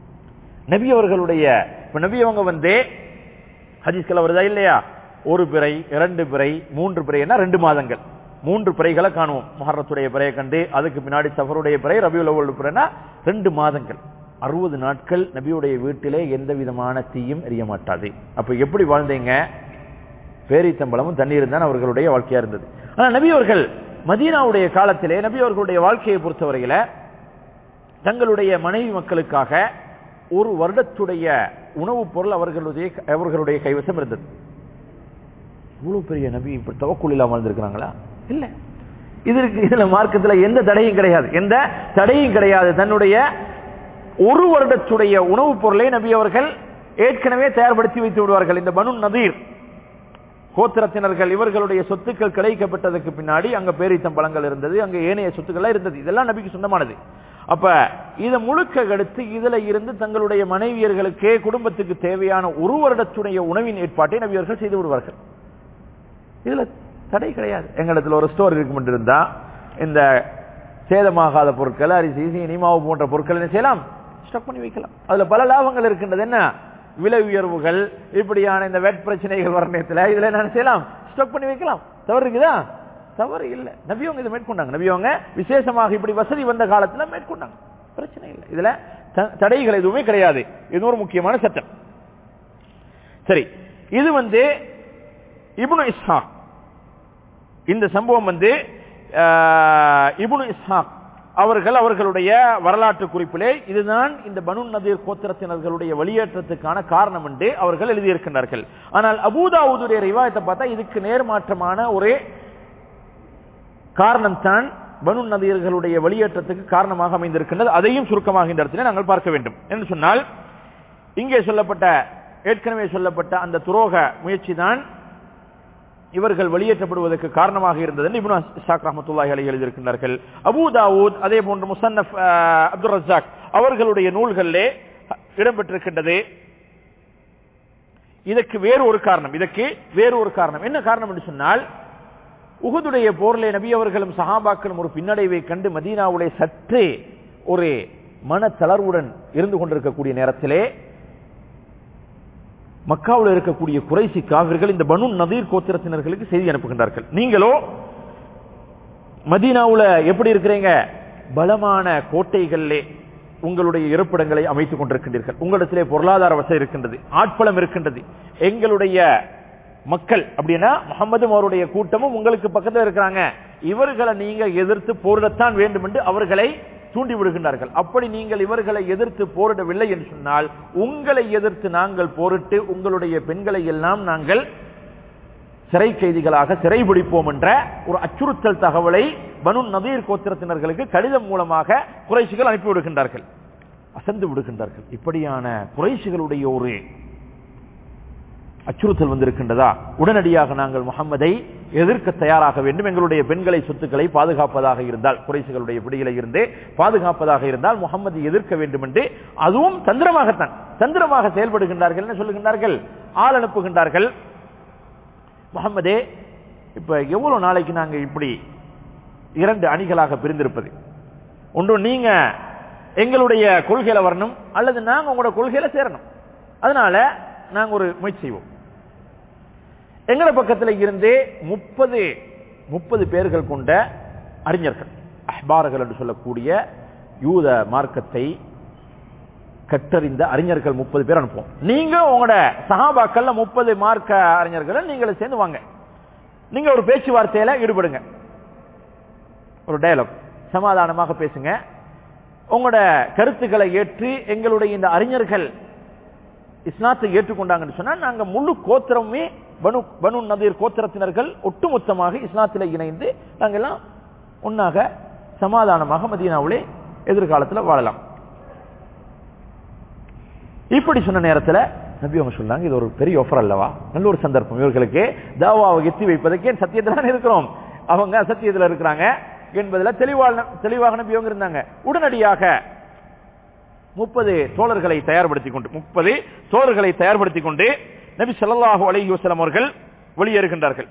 நபி அவர்களுடைய இப்ப நபி அவங்க வந்து ஹதீஸ்கள் வருதா இல்லையா ஒரு பிறை இரண்டு பிறை மூன்று பிறைன்னா ரெண்டு மாதங்கள் மூன்று பிறைகளை காணுவோம் மஹரத்துடைய பிறையை கண்டு அதுக்கு பின்னாடி சஃபருடைய பிறை ரபியுல் அவ்வல் பிறைனா ரெண்டு மாதங்கள் அறுபது நாட்கள் நபியுடைய வீட்டிலே எந்த விதமான தீயும் எரிய மாட்டாது அப்ப எப்படி வாழ்ந்தீங்க பேரித்தம்பளமும் தண்ணீரும் தான் அவர்களுடைய வாழ்க்கையா இருந்தது ஆனா நபி அவர்கள் மதீனாவுடைய காலத்திலே நபி அவர்களுடைய வாழ்க்கையை பொறுத்தவரையில தங்களுடைய மனைவி மக்களுக்காக ஒரு வருடத்துடைய உணவுப் பொருள் அவர்களுடைய அவர்களுடைய கைவசம் இருந்தது இவ்வளவு பெரிய நபி இப்படி தவக்குள் இல்லாம வாழ்ந்திருக்கிறாங்களா இல்ல இதற்கு இதுல மார்க்கத்துல எந்த தடையும் கிடையாது எந்த தடையும் கிடையாது தன்னுடைய ஒரு வருடத்துடைய உணவுப் பொருளை நபி அவர்கள் ஏற்கனவே தயார்படுத்தி வைத்து விடுவார்கள் இந்த பனு நதீர் கோத்திரத்தினர்கள் இவர்களுடைய சொத்துக்கள் கிடைக்கப்பட்டதுக்கு பின்னாடி அங்க பேரித்தம் பழங்கள் இருந்தது அங்க ஏனைய சொத்துக்கள் இருந்தது இதெல்லாம் நபிக்கு சொந்தமானது அப்ப இதை முழுக்க எடுத்து இதுல இருந்து தங்களுடைய மனைவியர்களுக்கே குடும்பத்துக்கு தேவையான ஒரு வருடத்துடைய உணவின் ஏற்பாட்டை நபியர்கள் செய்து விடுவார்கள் இதுல தடை கிடையாது எங்களிடத்துல ஒரு ஸ்டோர் இருக்கும் இருந்தா இந்த சேதமாகாத பொருட்கள் அரிசி சீனி மாவு போன்ற பொருட்கள் என்ன செய்யலாம் ஸ்டாக் பண்ணி வைக்கலாம் அதுல பல லாபங்கள் இருக்கின்றது என்ன விலை உயர்வுகள் இப்படியான இந்த வெட் பிரச்சனைகள் வர நேரத்துல இதுல என்ன செய்யலாம் ஸ்டாக் பண்ணி வைக்கலாம் தவறு இருக்குதா தவறு இல்ல நபியவங்க இதை மேற்கொண்டாங்க நபியவங்க விசேஷமாக இப்படி வசதி வந்த காலத்துல மேற்கொண்டாங்க பிரச்சனை இல்லை இதுல த- தடைகள் எதுவுமே கிடையாது இது ஒரு முக்கியமான சட்டம் சரி இது வந்து இப்னு இஸ்ஹாக் இந்த சம்பவம் வந்து ஆஹ், இப்னு இஸ்ஹாக் அவர்கள் அவர்களுடைய வரலாற்று குறிப்பிலே இதுதான் இந்த பனு நதீர் கோத்திரத்தினர்களுடைய வெளியேற்றத்துக்கான காரணம் என்று அவர்கள் எழுதியிருக்கின்றார்கள் ஆனால் அபூதாவுதுடைய ரிவாயத்தை பார்த்தா இதுக்கு நேர்மாற்றமான ஒரு காரணம் தான் பனு நதியர்களுடைய வெளியேற்றத்துக்கு காரணமாக அமைந்திருக்கின்றது அதையும் சுருக்கமாக இந்த இடத்துல நாங்கள் பார்க்க வேண்டும் என்று சொன்னால் இங்கே சொல்லப்பட்ட ஏற்கனவே சொல்லப்பட்ட அந்த துரோக முயற்சி தான் இவர்கள் வெளியேற்றப்படுவதற்கு காரணமாக இருந்தது என்று இப்னு இஸ்ஹாக் ரஹ்மத்துல்லாஹி அலைஹி எழுதியிருக்கின்றார்கள் அபூ தாவூத் அதே போன்று முசன்னஃப் அஹ், அப்துல் ரஸாக் அவர்களுடைய நூல்களிலே இடம்பெற்றிருக்கின்றது இதற்கு வேறு ஒரு காரணம் இதற்கு வேறு ஒரு காரணம் என்ன காரணம் என்று சொன்னால் உகுதுடைய போரிலே நபி அவர்களும் சஹாபாக்களும் ஒரு பின்னடைவை கண்டு மதீனாவுடைய சற்றே ஒரு மன தளர்வுடன் இருந்து கொண்டிருக்கக்கூடிய நேரத்திலே மக்காவில் இருக்கக்கூடிய குறைசி காவிர்கள் இந்த பனு நதீர் கோத்திரத்தினர்களுக்கு செய்தி அனுப்புகின்றார்கள் நீங்களோ மதீனாவுல எப்படி இருக்கிறீங்க பலமான கோட்டைகளிலே உங்களுடைய இருப்பிடங்களை அமைத்துக் கொண்டிருக்கின்றீர்கள் உங்களிடத்திலே பொருளாதார வசதி இருக்கின்றது ஆட்பலம் இருக்கின்றது எங்களுடைய மக்கள் அப்படின்னா முகமதும் அவருடைய கூட்டமும் உங்களுக்கு பக்கத்தில் இருக்கிறாங்க இவர்களை நீங்க எதிர்த்து போரிடத்தான் வேண்டும் என்று அவர்களை தூண்டி விடுகின்றார்கள் அப்படி நீங்கள் இவர்களை எதிர்த்து போரிடவில்லை என்று சொன்னால் உங்களை எதிர்த்து நாங்கள் போரிட்டு உங்களுடைய பெண்களை எல்லாம் நாங்கள் சிறை கைதிகளாக சிறைபிடிப்போம் என்ற ஒரு அச்சுறுத்தல் தகவலை பனு நதீர் கோத்திரத்தினர்களுக்கு கடிதம் மூலமாக குறைசிகள் அனுப்பி விடுகின்றார்கள் அசந்து விடுகின்றார்கள் இப்படியான குறைசிகளுடைய ஒரு அச்சுறுத்தல் வந்திருக்கின்றதா உடனடியாக நாங்கள் முகம்மதை எதிர்க்க தயாராக வேண்டும் எங்களுடைய பெண்களை சொத்துக்களை பாதுகாப்பதாக இருந்தால் குறைசிகளுடைய பிடியில இருந்து பாதுகாப்பதாக இருந்தால் முகம்மது எதிர்க்க வேண்டும் என்று அதுவும் தந்திரமாகத்தான் தந்திரமாக செயல்படுகின்றார்கள் என்ன சொல்லுகின்றார்கள் ஆள் அனுப்புகின்றார்கள் முகம்மதே இப்ப எவ்வளவு நாளைக்கு நாங்க இப்படி இரண்டு அணிகளாக பிரிந்திருப்பது ஒன்று நீங்க எங்களுடைய கொள்கையில வரணும் அல்லது நாங்க உங்களோட கொள்கையில சேரணும் அதனால நாங்க ஒரு முயற்சி செய்வோம் எங்கட பக்கத்துல இருந்தே முப்பது முப்பது பேர்கள் கொண்ட அறிஞர்கள் அஹ்பார்கள் என்று சொல்லக்கூடிய யூத மார்க்கத்தை கற்றறிந்த அறிஞர்கள் முப்பது பேர் அனுப்புவோம் நீங்க உங்களோட சகாபாக்கள்ல முப்பது மார்க்க அறிஞர்களை நீங்கள சேர்ந்து வாங்க நீங்க ஒரு பேச்சுவார்த்தையில ஈடுபடுங்க ஒரு டயலாக் சமாதானமாக பேசுங்க உங்களோட கருத்துக்களை ஏற்று எங்களுடைய இந்த அறிஞர்கள் இஸ்லாத்தை ஏற்றுக்கொண்டாங்கன்னு சொன்னா நாங்க முழு கோத்திரமே பனு பனு நதீர் கோத்திரத்தினர்கள் ஒட்டுமொத்தமாக இஸ்லாத்தில் இணைந்து நாங்க எல்லாம் ஒன்னாக சமாதானமாக மதீனாவிலே எதிர்காலத்தில் வாழலாம் இப்படி சொன்ன நேரத்தில் நபி அவங்க சொன்னாங்க இது ஒரு பெரிய ஆஃபர் அல்லவா நல்ல ஒரு சந்தர்ப்பம் இவர்களுக்கு தாவாவை எத்தி வைப்பதற்கு ஏன் சத்தியத்தில் தான் இருக்கிறோம் அவங்க சத்தியத்தில் இருக்கிறாங்க என்பதில் தெளிவாக தெளிவாக நபி அவங்க இருந்தாங்க உடனடியாக முப்பது தோழர்களை தயார்படுத்திக் கொண்டு முப்பது தோழர்களை தயார்படுத்திக் கொண்டு நபி ஸல்லல்லாஹு அலைஹி வஸல்லம் அவர்கள் வெளியேறுகின்றார்கள்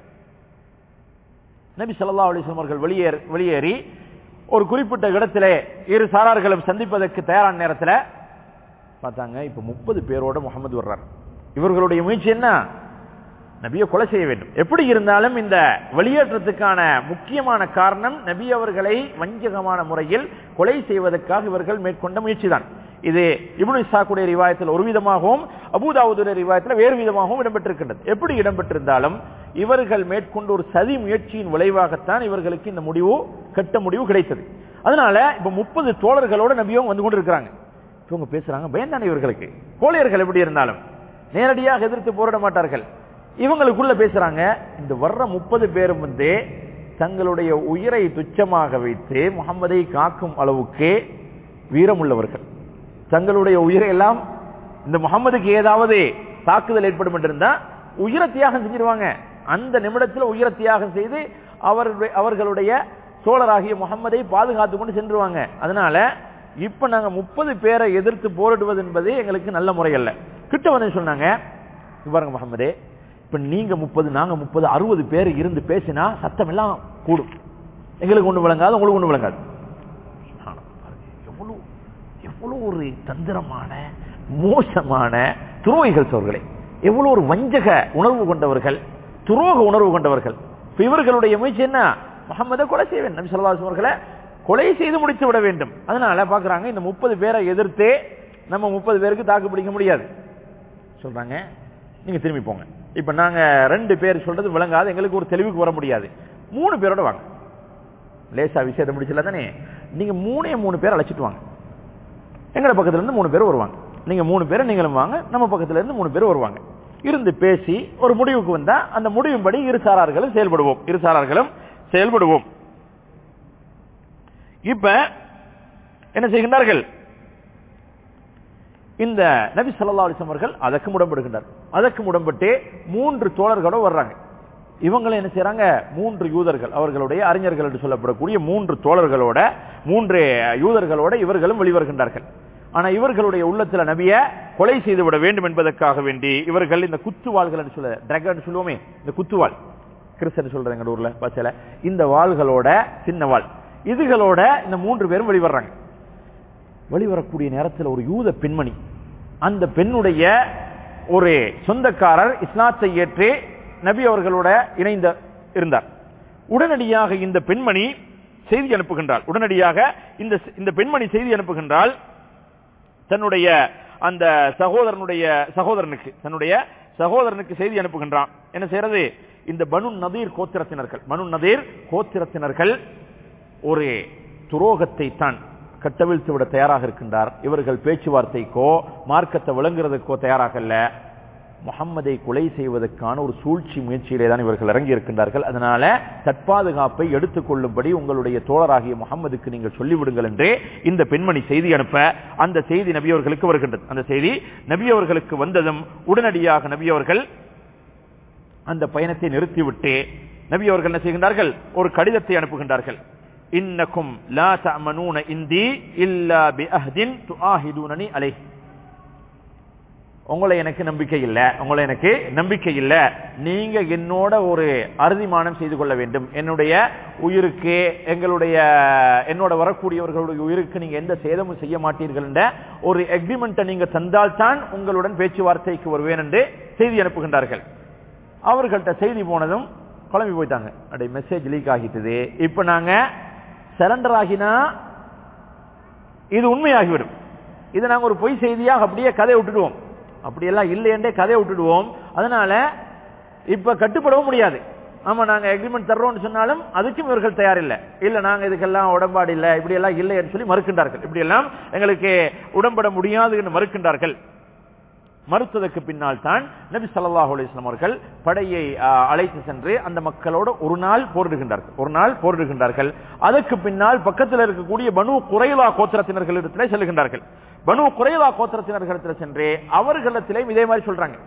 நபி ஸல்லல்லாஹு அலைஹி வஸல்லம் அவர்கள் வெளியேறி வெளியேறி ஒரு குறிப்பிட்ட இடத்திலே இரு சாரார்களும் சந்திப்பதற்கு தயாரான நேரத்தில் பார்த்தாங்க இப்ப முப்பது பேரோட முகமது வர்றார் இவர்களுடைய முயற்சி என்ன நபியை கொலை செய்ய வேண்டும் எப்படி இருந்தாலும் இந்த வெளியேற்றத்துக்கான முக்கியமான காரணம் நபி அவர்களை வஞ்சகமான முறையில் கொலை செய்வதற்காக இவர்கள் மேற்கொண்ட முயற்சி தான் இது இப்னு இசாக்குடைய ரிவாயத்தில் ஒரு விதமாகவும் அபூதாவுடைய ரிவாயத்தில் வேறு விதமாகவும் இடம்பெற்றிருக்கின்றது எப்படி இடம்பெற்றிருந்தாலும் இவர்கள் மேற்கொண்ட ஒரு சதி முயற்சியின் விளைவாகத்தான் இவர்களுக்கு இந்த முடிவு கெட்ட முடிவு கிடைத்தது அதனால இப்ப முப்பது தோழர்களோட நபியும் வந்து கொண்டு இருக்கிறாங்க இவங்க பேசுறாங்க பயந்தானே இவர்களுக்கு கோழியர்கள் எப்படி இருந்தாலும் நேரடியாக எதிர்த்து போரிட மாட்டார்கள் இவங்களுக்குள்ள பேசுறாங்க இந்த வர்ற முப்பது பேரும் வந்து தங்களுடைய உயிரை துச்சமாக வைத்து முகம்மதை காக்கும் அளவுக்கு வீரமுள்ளவர்கள் தங்களுடைய உயிரை எல்லாம் இந்த முகம்மதுக்கு ஏதாவது தாக்குதல் ஏற்படும் என்றிருந்தா உயிர தியாகம் செஞ்சிருவாங்க அந்த நிமிடத்தில் உயிர தியாகம் செய்து அவர்களுடைய அவர்களுடைய சோழராகிய முகம்மதை பாதுகாத்து கொண்டு சென்றுவாங்க அதனால இப்ப நாங்க முப்பது பேரை எதிர்த்து போரிடுவது என்பது எங்களுக்கு நல்ல முறை அல்ல கிட்ட வந்து சொன்னாங்க பாருங்க முகமதே இப்ப நீங்க முப்பது நாங்க முப்பது அறுபது பேர் இருந்து பேசினா சத்தம் எல்லாம் கூடும் எங்களுக்கு ஒண்ணு விளங்காது உங்களுக்கு ஒண்ணு விளங்காது எவ்வளவு எவ்வளவு ஒரு தந்திரமான மோசமான துரோகிகள் சோர்களே எவ்வளவு ஒரு வஞ்சக உணர்வு கொண்டவர்கள் துரோக உணர்வு கொண்டவர்கள் இப்ப இவர்களுடைய முயற்சி என்ன முகமதை கொலை செய்ய வேண்டும் நபி ஸல்லல்லாஹு அலைஹி அவர்களை கொலை செய்து முடித்து விட வேண்டும் அதனால பாக்குறாங்க இந்த முப்பது பேரை எதிர்த்தே நம்ம முப்பது பேருக்கு தாக்கு பிடிக்க முடியாது சொல்றாங்க நீங்க திரும்பி போங்க இப்ப நாங்க ரெண்டு பேர் சொல்றது விளங்காது எங்களுக்கு ஒரு தெளிவுக்கு வர முடியாது மூணு பேரோட வாங்க லேசா விஷயத்தை முடிச்சல தானே நீங்க மூணே மூணு பேர் அழைச்சிட்டு வாங்க எங்கட பக்கத்துல இருந்து மூணு பேர் வருவாங்க நீங்க மூணு பேர் நீங்களும் வாங்க நம்ம பக்கத்துல இருந்து மூணு பேர் வருவாங்க இருந்து பேசி ஒரு முடிவுக்கு வந்தா அந்த முடிவுபடி இரு சாரார்களும் செயல்படுவோம் இரு சாரார்களும் செயல்படுவோம் இப்ப என்ன செய்கின்றார்கள் இந்த நபி ஸல்லல்லாஹு அலைஹி அவர்கள் அதற்கு முடம்படுகின்றார் அதற்கு முடம்பட்டு மூன்று தோழர்களோட வர்றாங்க இவங்களும் என்ன செய்யறாங்க மூன்று யூதர்கள் அவர்களுடைய அறிஞர்கள் என்று சொல்லப்படக்கூடிய மூன்று தோழர்களோட மூன்று யூதர்களோட இவர்களும் வெளிவருகின்றார்கள் ஆனா இவர்களுடைய உள்ளத்துல நபிய கொலை செய்து விட வேண்டும் என்பதற்காக வேண்டி இவர்கள் இந்த குத்துவாள்கள் என்று சொல்ல டிரகன் சொல்லுவோமே இந்த குத்துவாள் கிறிஸ்தன் சொல்றாங்க எங்க ஊர்ல பச்சையில இந்த வாள்களோட சின்ன வாள் இதுகளோட இந்த மூன்று பேரும் வெளிவர்றாங்க வெளிவரக்கூடிய நேரத்தில் ஒரு யூத பெண்மணி அந்த பெண்ணுடைய ஒரு சொந்தக்காரர் இஸ்லாத்தை ஏற்று நபி அவர்களோட இணைந்த இருந்தார் உடனடியாக இந்த பெண்மணி செய்தி அனுப்புகின்றாள் உடனடியாக இந்த இந்த பெண்மணி செய்தி அனுப்புகின்றால் தன்னுடைய அந்த சகோதரனுடைய சகோதரனுக்கு தன்னுடைய சகோதரனுக்கு செய்தி அனுப்புகின்றான் என்ன செய்யறது இந்த பனு நதீர் கோத்திரத்தினர்கள் பனு நதீர் கோத்திரத்தினர்கள் ஒரு துரோகத்தை தான் கட்டவிழ்த்து விட தயாராக இருக்கின்றார் இவர்கள் பேச்சுவார்த்தைக்கோ மார்க்கத்தை விளங்குறதுக்கோ தயாராக அல்ல முகம்மதை கொலை செய்வதற்கான ஒரு சூழ்ச்சி முயற்சியிலே தான் இவர்கள் இறங்கி இருக்கின்றார்கள் அதனால தற்பாதுகாப்பை எடுத்துக்கொள்ளும்படி உங்களுடைய தோழராகிய முகம்மதுக்கு நீங்கள் சொல்லிவிடுங்கள் என்றே இந்த பெண்மணி செய்தி அனுப்ப அந்த செய்தி நபி அவர்களுக்கு வருகின்றது அந்த செய்தி நபி அவர்களுக்கு வந்ததும் உடனடியாக நபி அவர்கள் அந்த பயணத்தை நிறுத்திவிட்டு நபி அவர்கள் என்ன செய்கின்றார்கள் ஒரு கடிதத்தை அனுப்புகின்றார்கள் இன்னக்கும் லா தஅமனூன இந்தி இல்லா பி அஹ்தின் துஆஹிதுனனி அலைஹ் உங்களை எனக்கு நம்பிக்கை இல்ல உங்களை எனக்கு நம்பிக்கை இல்ல நீங்க என்னோட ஒரு அறுதிமானம் செய்து கொள்ள வேண்டும் என்னுடைய உயிருக்கு எங்களுடைய என்னோட வரக்கூடியவர்களுடைய உயிருக்கு நீங்க எந்த சேதமும் செய்ய மாட்டீர்கள் என்ற ஒரு அக்ரிமெண்ட்டை நீங்க தந்தால்தான் உங்களுடன் பேச்சுவார்த்தைக்கு வருவேன் என்று செய்தி அனுப்புகின்றார்கள் அவர்கள்ட்ட செய்தி போனதும் குழம்பி போயிட்டாங்க அப்படியே மெசேஜ் லீக் ஆகிட்டது இப்ப நாங்க சரண்டர் ஆகினா இது உண்மையாகிவிடும் இது நாங்க ஒரு பொய் செய்தியாக அப்படியே கதையை விட்டுடுவோம் அப்படியெல்லாம் இல்லையென்றே கதையை விட்டுடுவோம் அதனால இப்ப கட்டுப்படவும் முடியாது ஆமா நாங்க அக்ரிமெண்ட் தர்றோம்னு சொன்னாலும் அதுக்கும் இவர்கள் தயாரில்லை இல்ல நாங்க இதுக்கெல்லாம் உடன்பாடு இல்ல இப்படி எல்லாம் இல்லை என்று சொல்லி மறுக்கின்றார்கள் இப்படி எல்லாம் எங்களுக்கு உடன்பட முடியாது என்று மறுக்கின்றார்கள் மறுத்ததற்கு பின்னால் தான் நபி ஸல்லல்லாஹு அலைஹி வஸல்லம் அவர்கள் படையை ஆ, அழைத்து சென்று அந்த மக்களோடு ஒரு நாள் போரிடுகின்றார்கள் ஒரு நாள் போரிடுகின்றார்கள் அதற்கு பின்னால் பக்கத்தில் இருக்கக்கூடிய பனு குறைலா கோத்திரத்தினர்களிடத்திலே செல்லுகின்றார்கள் பனு குறைலா கோத்திரத்தினர்களிடத்தில் சென்று அவர்களிடத்திலே இதே மாதிரி சொல்றாங்க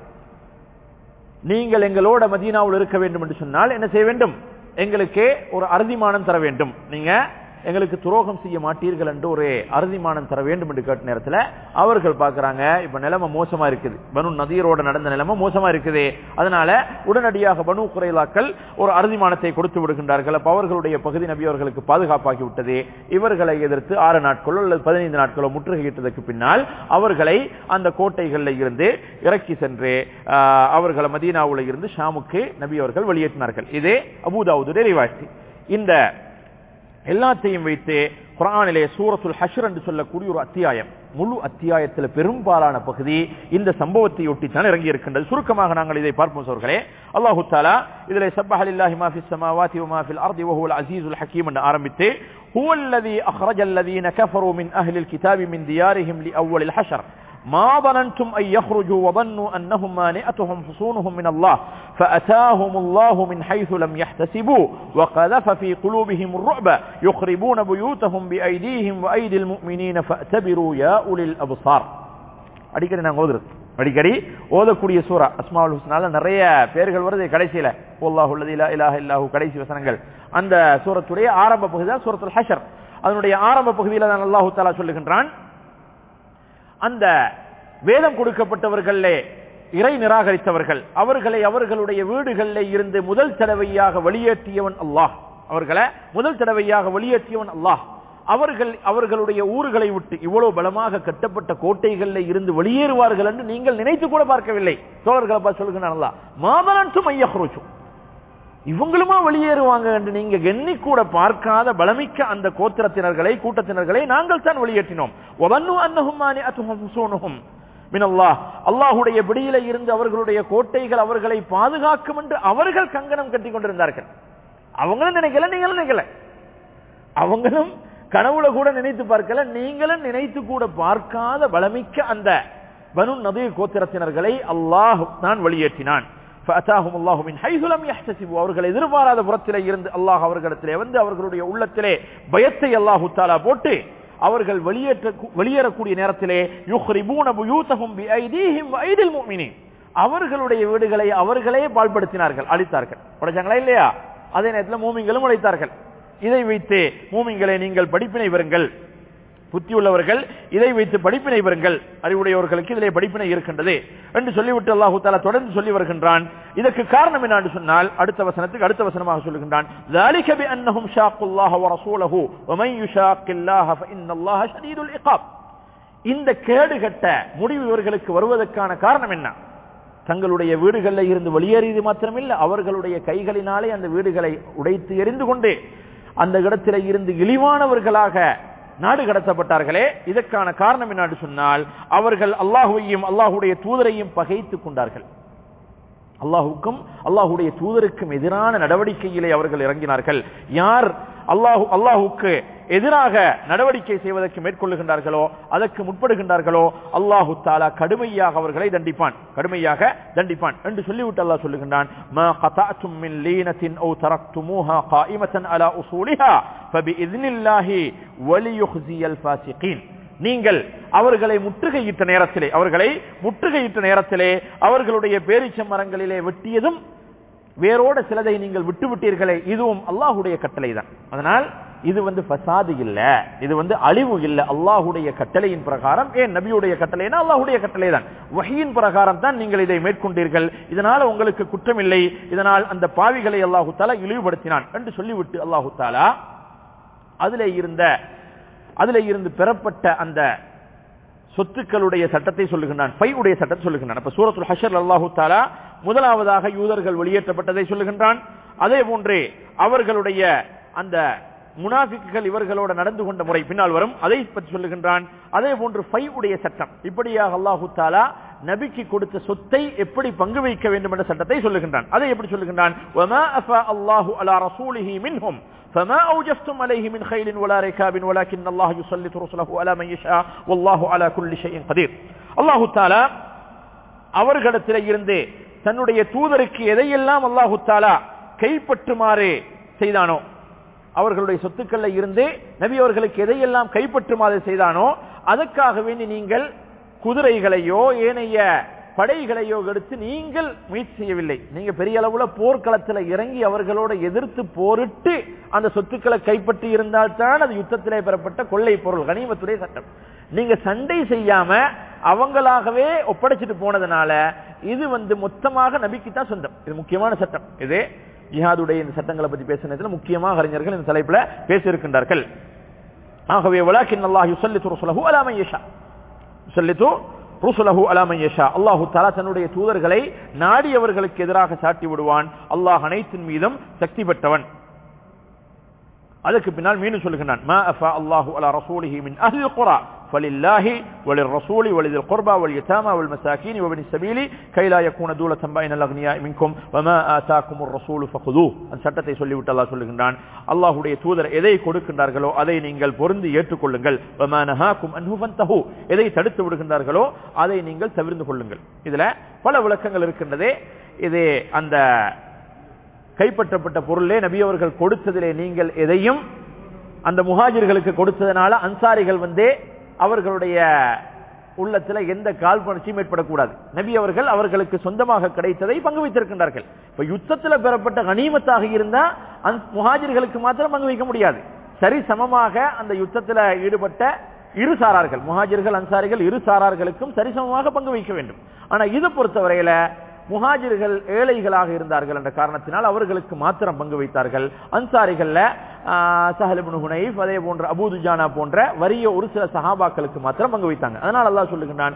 நீங்கள் எங்களோட மதீனாவில் இருக்க வேண்டும் என்று சொன்னால் என்ன செய்ய வேண்டும் எங்களுக்கு ஒரு அறுதிமானம் தர வேண்டும் நீங்க எங்களுக்கு துரோகம் செய்ய மாட்டீர்கள் என்று ஒரு அறுதிமானம் தர வேண்டும் என்று கேட்ட நேரத்தில் அவர்கள் பார்க்கறாங்க இப்ப நிலைமை மோசமா இருக்குது பனு நதியரோட நடந்த நிலைமை மோசமா இருக்குது அதனால உடனடியாக பனு குறைலாக்கள் ஒரு அறுதிமானத்தை கொடுத்து விடுகின்றார்கள் அப்ப அவர்களுடைய பகுதி நபி அவர்களுக்கு பாதுகாப்பாகி விட்டது இவர்களை எதிர்த்து ஆறு நாட்களோ அல்லது பதினைந்து நாட்களோ முற்றுகையிட்டதற்கு பின்னால் அவர்களை அந்த கோட்டைகளில் இருந்து இறக்கி சென்று ஆஹ், அவர்களை மதீனாவுல இருந்து ஷாமுக்கு நபி அவர்கள் வெளியேற்றினார்கள் இதே அபூதாவுடைய ரிவாய்ச்சி இந்த எல்லாத்தையும் வைத்து குரானிலே சூரத்துல் ஹஷ்ர் என்று சொல்லக்கூடிய ஒரு அத்தியாயம் முழு அத்தியாயத்தில் பெரும்பாலான பகுதி இந்த சம்பவத்தை ஒட்டித்தான் இறங்கி இருக்கின்றது சுருக்கமாக நாங்கள் இதை பார்ப்போம் சோர்களே அல்லாஹு தாலா இதிலே சப்பஹ லில்லாஹி மா ஃபிஸ் ஸமாவாதி வமா ஃபில் அர்தி வஹுவல் அஸீஸுல் ஹக்கீம் என்று ஆரம்பித்து هو الذي أخرج الذين كفروا من أهل الكتاب من ديارهم لأول الحشر ما ظننتم أن يخرجوا وظنوا أنهم مانئتهم حصونهم من الله فأتاهم الله من حيث لم يحتسبوا وقذف في قلوبهم الرعب يخربون بيوتهم بأيديهم وأيدي المؤمنين فاعتبروا يا أولي الأبصار அடிக்கடி நாங்க ஓதுறது அடிக்கடி ஓதக்கூடிய சூரா அஸ்மாவுல் ஹுஸ்னால நிறைய பேர்கள் வருது கடைசியில அல்லாஹு அல்லதி லா இலாஹ இல்லாஹு கடைசி வசனங்கள் அந்த சூரத்துடைய ஆரம்ப பகுதி தான் சூரத்துல் ஹஷர் அதனுடைய ஆரம்ப பகுதியில தான் அல்லாஹு தாலா சொல்லுகின்றான் அந்த வேதம் கொடுக்கப்பட்டவர்களே இறை நிராகரித்தவர்கள் அவர்களை அவர்களுடைய வீடுகளில் இருந்து முதல் தடவையாக வெளியேற்றியவன் அல்லாஹ் அவர்களை முதல் தடவையாக வெளியேற்றியவன் அல்லாஹ் அவர்கள் அவர்களுடைய ஊர்களை விட்டு இவ்வளவு பலமாக கட்டப்பட்ட கோட்டைகளில் இருந்து வெளியேறுவார்கள் என்று நீங்கள் நினைத்து கூட பார்க்கவில்லை தோழர்களை பார்த்து சொல்லுகிறான் அல்லாஹ் மாபலன்சும் ஐயஹ்ரோச்சும் இவங்களுமா வெளியேறுவாங்க என்று நீங்க எண்ணி கூட பார்க்காத பலமிக்க அந்த கோத்திரத்தினர்களை கூட்டத்தினர்களை நாங்கள் தான் வெளியேற்றினோம் ஒவன்னு அன்னஹுமானி அத்துஹும் ஹுசூனுஹும் மின் அல்லாஹ் அல்லாஹுடைய பிடியில இருந்து அவர்களுடைய கோட்டைகள் அவர்களை பாதுகாக்கும் என்று அவர்கள் கங்கணம் கட்டி கொண்டிருந்தார்கள் அவங்களும் நினைக்கல நீங்களும் நினைக்கல அவங்களும் கனவுல கூட நினைத்து பார்க்கல நீங்களும் நினைத்து கூட பார்க்காத பலமிக்க அந்த பனு நதீர் கோத்திரத்தினர்களை அல்லாஹ் தான் வெளியேற்றினான் فأتاهم الله من حيث لم يحتسبوا அவர்கள் எதிர்பாராத புறத்திலே இருந்து அல்லாஹ் அவர்களிடத்திலே வந்து அவர்களுடைய உள்ளத்திலே பயத்தை அல்லாஹு தாலா போட்டு அவர்கள் வெளியேற்ற வெளியேறக்கூடிய நேரத்திலே யுஹ்ரிபூன புயூதஹும் பிஐதீஹிம் வஐதில் முஃமினீன் அவர்களுடைய வீடுகளை அவர்களே பாழ்படுத்தினார்கள் அழித்தார்கள் உடைச்சாங்களா இல்லையா அதே நேரத்தில் மூமிங்களும் உழைத்தார்கள் இதை வைத்து மூமிங்களை நீங்கள் படிப்பினை பெறுங்கள் புத்தியுள்ளவர்கள் இதை வைத்து படிப்பினை பெறுங்கள் அறிவுடையவர்களுக்கு இதிலே படிப்பினை இருக்கின்றது என்று சொல்லிவிட்டு அல்லாஹு தாலா தொடர்ந்து சொல்லி வருகின்றான் இதற்கு காரணம் என்ன சொன்னால் அடுத்த வசனத்துக்கு அடுத்த வசனமாக சொல்லுகின்றான் ذَلِكَ بِأَنَّهُمْ شَاقُّوا اللَّهَ وَرَسُولَهُ وَمَنْ يُشَاقِّ اللَّهَ فَإِنَّ اللَّهَ شَدِيدُ الْعِقَابِ இந்த கேடுகட்ட முடிவு இவர்களுக்கு வருவதற்கான காரணம் என்ன தங்களுடைய வீடுகளில் இருந்து வெளியேறியது மாத்திரமில்லை அவர்களுடைய கைகளினாலே அந்த வீடுகளை உடைத்து எரிந்து கொண்டு அந்த இடத்தில இருந்து இழிவானவர்களாக நாடு கடத்தப்பட்டார்களே இதற்கான காரணம் என்ன சொன்னால் அவர்கள் அல்லாஹுவையும் அல்லாஹுடைய தூதரையும் பகைத்துக் கொண்டார்கள் அல்லாஹுக்கும் அல்லாஹுடைய தூதருக்கும் எதிரான நடவடிக்கையிலே அவர்கள் இறங்கினார்கள் யார் அல்லாஹு அல்லாஹுக்கு எதிராக நடவடிக்கை செய்வதற்கு மேற்கொள்ளுகின்றார்களோ அதற்கு முற்படுகின்றார்களோ அல்லாஹு தாலா கடுமையாக அவர்களை தண்டிப்பான் கடுமையாக தண்டிப்பான் என்று சொல்லிவிட்டு அல்லாஹ் சொல்லுகின்றான் ما قطعتم من لينة أو تركتموها قائمة على أصولها فبإذن الله وليخزي الفاسقين நீங்கள் அவர்களை முற்றுகையிட்ட நேரத்திலே அவர்களை முற்றுகையிட்ட நேரத்திலே அவர்களுடைய பேரிச்ச மரங்களிலே வெட்டியதும் வேரோட சிலதை நீங்கள் விட்டு விட்டீர்களே இதுவும் அல்லாஹுடைய கட்டளை தான் அதனால் இது வந்து ஃபசாது இல்ல இது வந்து அழிவு இல்ல அல்லாஹுடைய கட்டளையின் பிரகாரம் ஏன் நபியுடைய கட்டளைனா அல்லாஹுடைய கட்டளை தான் வகையின் பிரகாரம் தான் நீங்கள் இதை மேற்கொண்டீர்கள் இதனால உங்களுக்கு குற்றம் இல்லை இதனால் அந்த பாவிகளை அல்லாஹு தாலா இழிவுபடுத்தினான் என்று சொல்லிவிட்டு அல்லாஹு தாலா அதிலே இருந்த அதிலே இருந்து பெறப்பட்ட அந்த சொத்துக்களுடைய சட்டத்தை சொல்லுகின்றான் பை உடைய சட்டத்தை சொல்லுகின்றான் அப்ப சூரத்துல் ஹஷர் அல்லாஹு தாலா முதலாவதாக யூதர்கள் வெளியேற்றப்பட்டதை சொல்லுகின்றான் அதே போன்றே அவர்களுடைய அந்த முனாஃபிக்குகள் இவர்களோட நடந்து கொண்ட முறை பின்னால் வரும் அதை பற்றி சொல்லுகின்றான் அதே போன்று ஃபை உடைய சட்டம் இப்படியாக அல்லாஹு தாலா நபிக்கு கொடுத்த சொத்தை எப்படி பங்கு வைக்க வேண்டும் என்ற சட்டத்தை சொல்லுகின்றான் அதை எப்படி சொல்லுகின்றான் وَمَا أَفَاءَ اللَّهُ عَلَى رَسُولِهِ مِنْهُمْ فما أوجفتم عليه من خيل ولا ركاب ولكن الله يسلط رسله على من يشاء والله على كل شيء قدير அல்லாஹு தாலா அவர்களிடத்தில் இருந்து தன்னுடைய தூதருக்கு எதையெல்லாம் அல்லாஹு தாலா கைப்பற்றுமாறு செய்தானோ அவர்களுடைய சொத்துக்கள்ல இருந்து நபி அவர்களுக்கு எதையெல்லாம் கைப்பற்றுமாறு செய்தானோ அதற்காக வேண்டி நீங்கள் குதிரைகளையோ ஏனைய படைகளையோ எடுத்து நீங்கள் முயற்சி செய்யவில்லை நீங்க பெரிய அளவுல போர்க்களத்தில் இறங்கி அவர்களோட எதிர்த்து போரிட்டு அந்த சொத்துக்களை கைப்பற்றி இருந்தால்தான் அது யுத்தத்திலே பெறப்பட்ட கொள்ளை பொருள் கனிமத்துடைய சட்டம் நீங்க சண்டை செய்யாம அவங்களாகவே ஒப்படைச்சிட்டு போனதுனால இது வந்து மொத்தமாக நபிக்கு தான் சொந்தம் இது முக்கியமான சட்டம் இது ஜிஹாதுடைய இந்த சட்டங்களை பத்தி பேசினதுல முக்கியமாக அறிஞர்கள் இந்த தலைப்புல பேசியிருக்கின்றார்கள் ஆகவே வலாக்கின் அல்லாஹ் யுசல்லித்து ரசூலஹு அலா மன் யஷா யுசல்லித்து ருசுலஹு அலா மன் யஷா அல்லாஹு தஆலா தன்னுடைய தூதர்களை நாடியவர்களுக்கு எதிராக சாட்டி விடுவான் அல்லாஹ் அனைத்தின் மீதும் சக்தி பெற்றவன் அதுக்கு பின்னால் மீண்டும் சொல்லுகிறான் மா அஃபா அல்லாஹு அலா ரசூலிஹி மின் அஹ்லில் குரா فلله وللرسول ولذي القربى واليتامى والمساكين وابن السبيل كي لا يكون دولة بين الأغنياء منكم وما آتاكم الرسول فخذوه அந்த சட்டத்தை சொல்லிவிட்டு அல்லாஹ் சொல்லுகின்றான் அல்லாஹ்வுடைய தூதர் எதை கொடுக்கின்றார்களோ அதை நீங்கள் பொருந்து ஏற்றுக்கொள்ளுங்கள் وما نهاكم عنه فانتهوا எதை தடுத்து விடுகின்றார்களோ அதை நீங்கள் தவிர்த்து கொள்ளுங்கள் இதுல பல விளக்கங்கள் இருக்கின்றதே இது அந்த கைப்பற்றப்பட்ட பொருளே நபி அவர்கள் கொடுத்ததிலே நீங்கள் எதையும் அந்த முஹாஜிர்களுக்கு கொடுத்ததனால அன்சாரிகள் வந்து அவர்களுடைய உள்ளத்துல எந்த கால்பணர்ச்சியும் ஏற்படக்கூடாது நபி அவர்கள் அவர்களுக்கு சொந்தமாக கிடைத்ததை பங்கு வைத்திருக்கின்றார்கள் இப்ப யுத்தத்துல பெறப்பட்ட கனிமத்தாக இருந்தா அந்த முஹாஜிர்களுக்கு மாத்திரம் பங்கு வைக்க முடியாது சரி சமமாக அந்த யுத்தத்துல ஈடுபட்ட இரு சாரார்கள் முஹாஜிர்கள் அன்சாரிகள் இரு சாரார்களுக்கும் சரிசமமாக பங்கு வைக்க வேண்டும் ஆனா இதை பொறுத்தவரையில முஹாஜிர்கள் ஏழைகளாக இருந்தார்கள் என்ற காரணத்தினால் அவர்களுக்கு மாத்திரம் பங்கு வைத்தார்கள் அன்சாரிகள்ல சஹலிபுன் ஹுனைஃப் அதே போன்ற அபூதுஜானா போன்ற வறிய ஒரு சில சஹாபாக்களுக்கு மாத்திரம் பங்கு வைத்தாங்க அதனால் அல்லாஹ் சொல்லுகின்றான்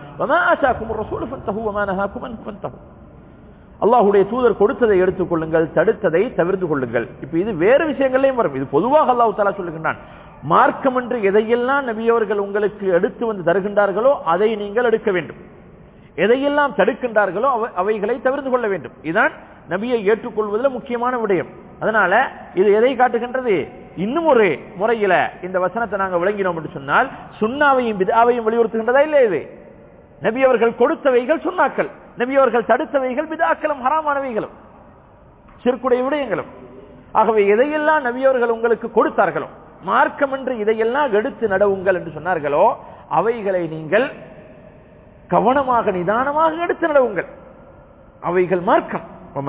அல்லாஹுடைய தூதர் கொடுத்ததை எடுத்துக் கொள்ளுங்கள் தடுத்ததை தவிர்த்து கொள்ளுங்கள் இப்ப இது வேறு விஷயங்களையும் வரும் இது பொதுவாக அல்லாஹு தாலா சொல்லுகின்றான் மார்க்கம் என்று எதையெல்லாம் நபியவர்கள் உங்களுக்கு எடுத்து வந்து தருகின்றார்களோ அதை நீங்கள் எடுக்க வேண்டும் எதையெல்லாம் தடுக்கின்றார்களோ அவைகளை தவிர்த்து கொள்ள வேண்டும் இதுதான் நபியை ஏற்றுக்கொள்வதில் முக்கியமான விடயம் அதனால இது எதை காட்டுகின்றது இன்னும் ஒரு முறையில இந்த வசனத்தை நாங்கள் விளங்கினோம் என்று சொன்னால் சுண்ணாவையும் பிதாவையும் வலியுறுத்துகின்றதா இல்லை இது நபி அவர்கள் கொடுத்தவைகள் சுண்ணாக்கள் நபி அவர்கள் தடுத்தவைகள் பிதாக்களும் ஹராமானவைகளும் சிற்குடைய விடயங்களும் ஆகவே எதையெல்லாம் நபியவர்கள் உங்களுக்கு கொடுத்தார்களோ மார்க்கம் என்று இதையெல்லாம் எடுத்து நடவுங்கள் என்று சொன்னார்களோ அவைகளை நீங்கள் கவனமாக நிதானமாக எடுத்து நடவுங்கள் அவைகள் மார்க்கம்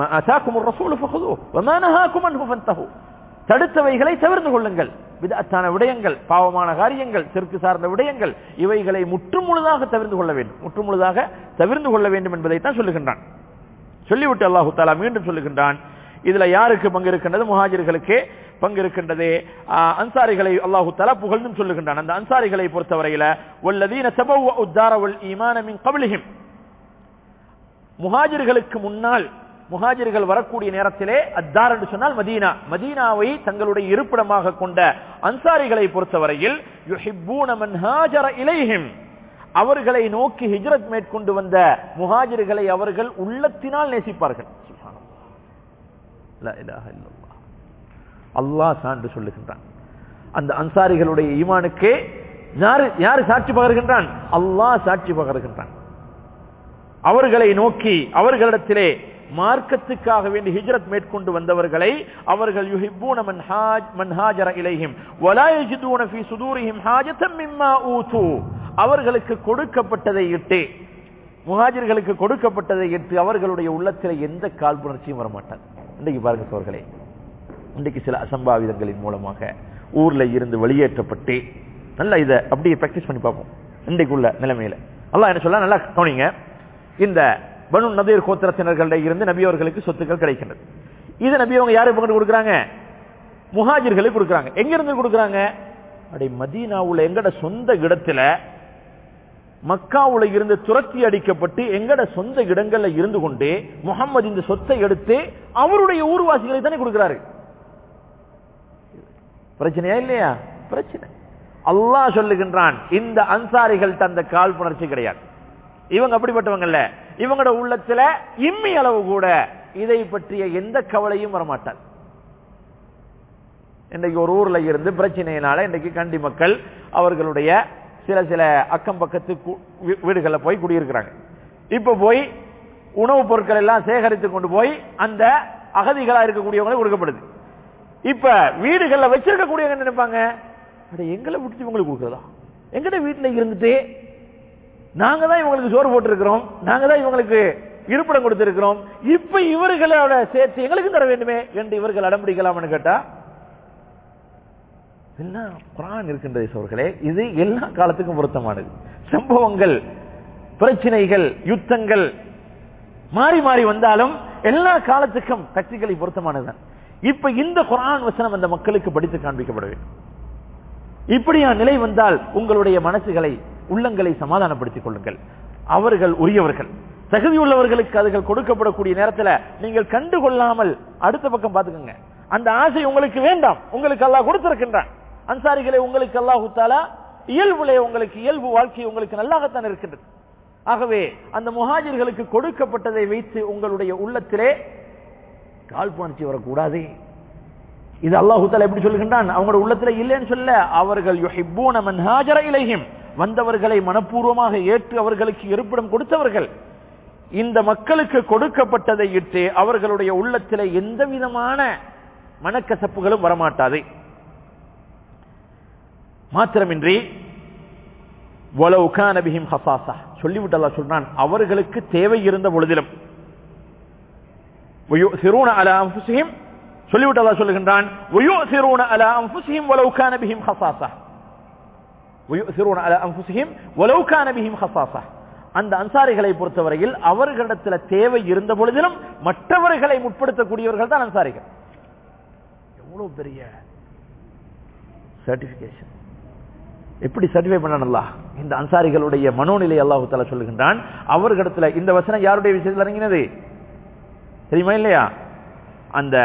தடுத்தவைகளை தவிர்த்து கொள்ளுங்கள் விதத்தான விடயங்கள் பாவமான காரியங்கள் தெற்கு சார்ந்த விடயங்கள் இவைகளை முற்றுமுழுதாக தவிர்த்து கொள்ள வேண்டும் முற்றுமுழுதாக தவிர்த்து கொள்ள வேண்டும் என்பதைத்தான் சொல்லுகின்றான் சொல்லிவிட்டு அல்லாஹு தாலா மீண்டும் சொல்லுகின்றான் இதுல யாருக்கு பங்கு இருக்கின்றது முஹாஜிர்களுக்கு பங்கு இருக்கின்றது அன்சாரிகளை அல்லாஹு தலா புகழ்ந்தும் சொல்லுகின்றான் அந்த அன்சாரிகளை பொறுத்தவரையில வல்லதீன தபவ உத்தாரவல் ஈமான மின் கபிலிஹிம் முஹாஜிர்களுக்கு முன்னால் முஹாஜிர்கள் வரக்கூடிய நேரத்திலே அத்தார் என்று சொன்னால் மதீனா மதீனாவை தங்களுடைய இருப்பிடமாக கொண்ட அன்சாரிகளை பொறுத்தவரையில் இலைஹிம் அவர்களை நோக்கி ஹிஜ்ரத் மேற்கொண்டு வந்த முஹாஜிர்களை அவர்கள் உள்ளத்தினால் நேசிப்பார்கள் அல்லாஹ் சான்று சொல்லுகின்றான் அந்த அன்சாரிகளுடைய ஈமானுக்கு யாரு யாரு சாட்சி பகர்கின்றான் அல்லாஹ் சாட்சி பகர்கின்றான் அவர்களை நோக்கி அவர்களிடத்திலே மார்க்கத்துக்காக வேண்டி ஹிஜ்ரத் மேற்கொண்டு வந்தவர்களை அவர்கள் யுஹிப்பூன மன் ஹாஜ் மன் ஹாஜர இலைஹிம் வலா யஜிதூன ஃபீ சுதூரிஹிம் ஹாஜத்தம் மிம்மா ஊது அவர்களுக்கு கொடுக்கப்பட்டதை இட்டு முஹாஜிர்களுக்கு கொடுக்கப்பட்டதை இட்டு அவர்களுடைய உள்ளத்தில் எந்த காழ்ப்புணர்ச்சியும் வரமாட்டார் இன்றைக்கு பாருங்க சோர்களே இன்றைக்கு சில அசம்பாவிதங்களின் மூலமாக ஊர்ல இருந்து வெளியேற்றப்பட்டு நல்லா இதை அப்படியே பிராக்டிஸ் பண்ணி பார்ப்போம் இன்றைக்குள்ள நிலைமையில அல்லாஹ் என்ன சொல்ல நல்லா கவனிங்க இந்த பனு நதீர் கோத்திரத்தினர்களிட இருந்து நபி அவர்களுக்கு சொத்துக்கள் கிடைக்கின்றது இது நபி அவங்க யாருக்கு பங்கு கொடுக்குறாங்க முஹாஜிர்களுக்கு கொடுக்குறாங்க எங்க இருந்து கொடுக்குறாங்க அப்படி மதீனாவுல எங்கட சொந்த இடத்துல மக்காவுல இருந்து துரத்தி அடிக்கப்பட்டு எங்கட சொந்த இடங்கள்ல இருந்து கொண்டு முகம்மது இந்த சொத்தை எடுத்து அவருடைய ஊர்வாசிகளை தானே கொடுக்கிறாரு பிரச்சனையா இல்லையா பிரச்சனை அல்லாஹ் சொல்லுகின்றான் இந்த அன்சாரிகள் தந்த காழ்ப்புணர்ச்சி கிடையாது இவங்க அப்படிப்பட்டவங்கல்ல இவங்களோட உள்ளத்துல இம்மி அளவு கூட இதை பற்றிய எந்த கவலையும் வரமாட்டார் இன்றைக்கு ஒரு ஊர்ல இருந்து பிரச்சனையினால இன்றைக்கு கண்டி மக்கள் அவர்களுடைய சில சில அக்கம் பக்கத்து கு- வீ- வீடுகள்ல போய் குடியிருக்கிறாங்க இப்ப போய் உணவுப் பொருட்கள் எல்லாம் சேகரித்து கொண்டு போய் அந்த அகதிகளா இருக்கக்கூடியவங்களுக்கு கொடுக்கப்படுது இப்ப வீடுகள்ல வச்சிருக்கக்கூடியவங்க என்ன நினைப்பாங்க அட எங்களை விட்டு இவங்களுக்கு கொடுக்குறதா எங்கட வீட்டுல இருந்துட்டு நாங்க தான் இவங்களுக்கு சோறு போட்டிருக்கிறோம் நாங்க தான் இவங்களுக்கு இருப்பிடம் கொடுத்திருக்கிறோம் இப்ப இவர்களோட சேர்த்து எங்களுக்கு தர வேண்டுமே என்று இவர்கள் அடம்பிடிக்கலாம்னு கேட்டா எல்லாம் குரான் இருக்கின்றது சோர்களே இது எல்லா காலத்துக்கும் பொருத்தமானது சம்பவங்கள் பிரச்சனைகள் யுத்தங்கள் மாறி மாறி வந்தாலும் எல்லா காலத்துக்கும் கட்சிகளை பொருத்தமானதுதான் இப்ப இந்த குரான் வசனம் அந்த மக்களுக்கு படித்து காண்பிக்கப்பட வேண்டும் இப்படியா நிலை வந்தால் உங்களுடைய மனசுகளை உள்ளங்களை சமாதானப்படுத்திக் கொள்ளுங்கள் அவர்கள் உரியவர்கள் தகுதியுள்ளவர்களுக்கு அதுகள் கொடுக்கப்படக்கூடிய நேரத்துல நீங்கள் கண்டுகொள்ளாமல் அடுத்த பக்கம் பாத்துக்கோங்க அந்த ஆசை உங்களுக்கு வேண்டாம் உங்களுக்கு அல்லாஹ் கொடுத்திருக்கின்றான் அன்சாரிகளை உங்களுக்கு அல்லாஹு தாலா இயல்புலே உங்களுக்கு இயல்பு வாழ்க்கை உங்களுக்கு நல்லாகத்தான் இருக்கின்றது ஆகவே அந்த முஹாஜிர்களுக்கு கொடுக்கப்பட்டதை வைத்து உங்களுடைய உள்ளத்திலே காழ்ப்புணர்ச்சி வரக்கூடாது இது அல்லாஹு தஆலா எப்படி சொல்லுகின்றான் அவங்களோட உள்ளத்துல இல்லைன்னு சொல்ல அவர்கள் யுஹிப்பூன மன் ஹாஜர இலைஹிம் வந்தவர்களை மனப்பூர்வமாக ஏற்று அவர்களுக்கு இருப்பிடம் கொடுத்தவர்கள் இந்த மக்களுக்கு கொடுக்கப்பட்டதை இட்டு அவர்களுடைய உள்ளத்திலே எந்த விதமான மனக்கசப்புகளும் வரமாட்டாது மாத்திரமின்றி வலவு கான பிஹிம் ஹசாசா சொல்லிவிட்டு அல்லாஹ் சொல்றான் அவர்களுக்கு தேவை இருந்த பொழுதிலும் ويؤثرون على أنفسهم சொல்லிவிட்டு அல்லாஹ் சொல்லுகின்றான் ويؤثرون على أنفسهم ولو كان بهم خصاصة ويؤثرون على أنفسهم ولو كان بهم خصاصة அந்த அன்சாரிகளை பொறுத்தவரையில் அவர்களிடத்தில் தேவை இருந்த பொழுதிலும் மற்றவர்களை முற்படுத்தக்கூடியவர்கள் தான் அன்சாரிகள் எவ்வளவு பெரிய சர்டிபிகேஷன் எப்படி சர்டிஃபை பண்ணணும்ல இந்த அன்சாரிகளுடைய மனோநிலை அல்லாஹு தஆலா சொல்லுகின்றான் அவர்களிடத்துல இந்த வசனம் யாருடைய விஷயத்தில் இறங்கினது தெரியுமா இல்லையா அந்த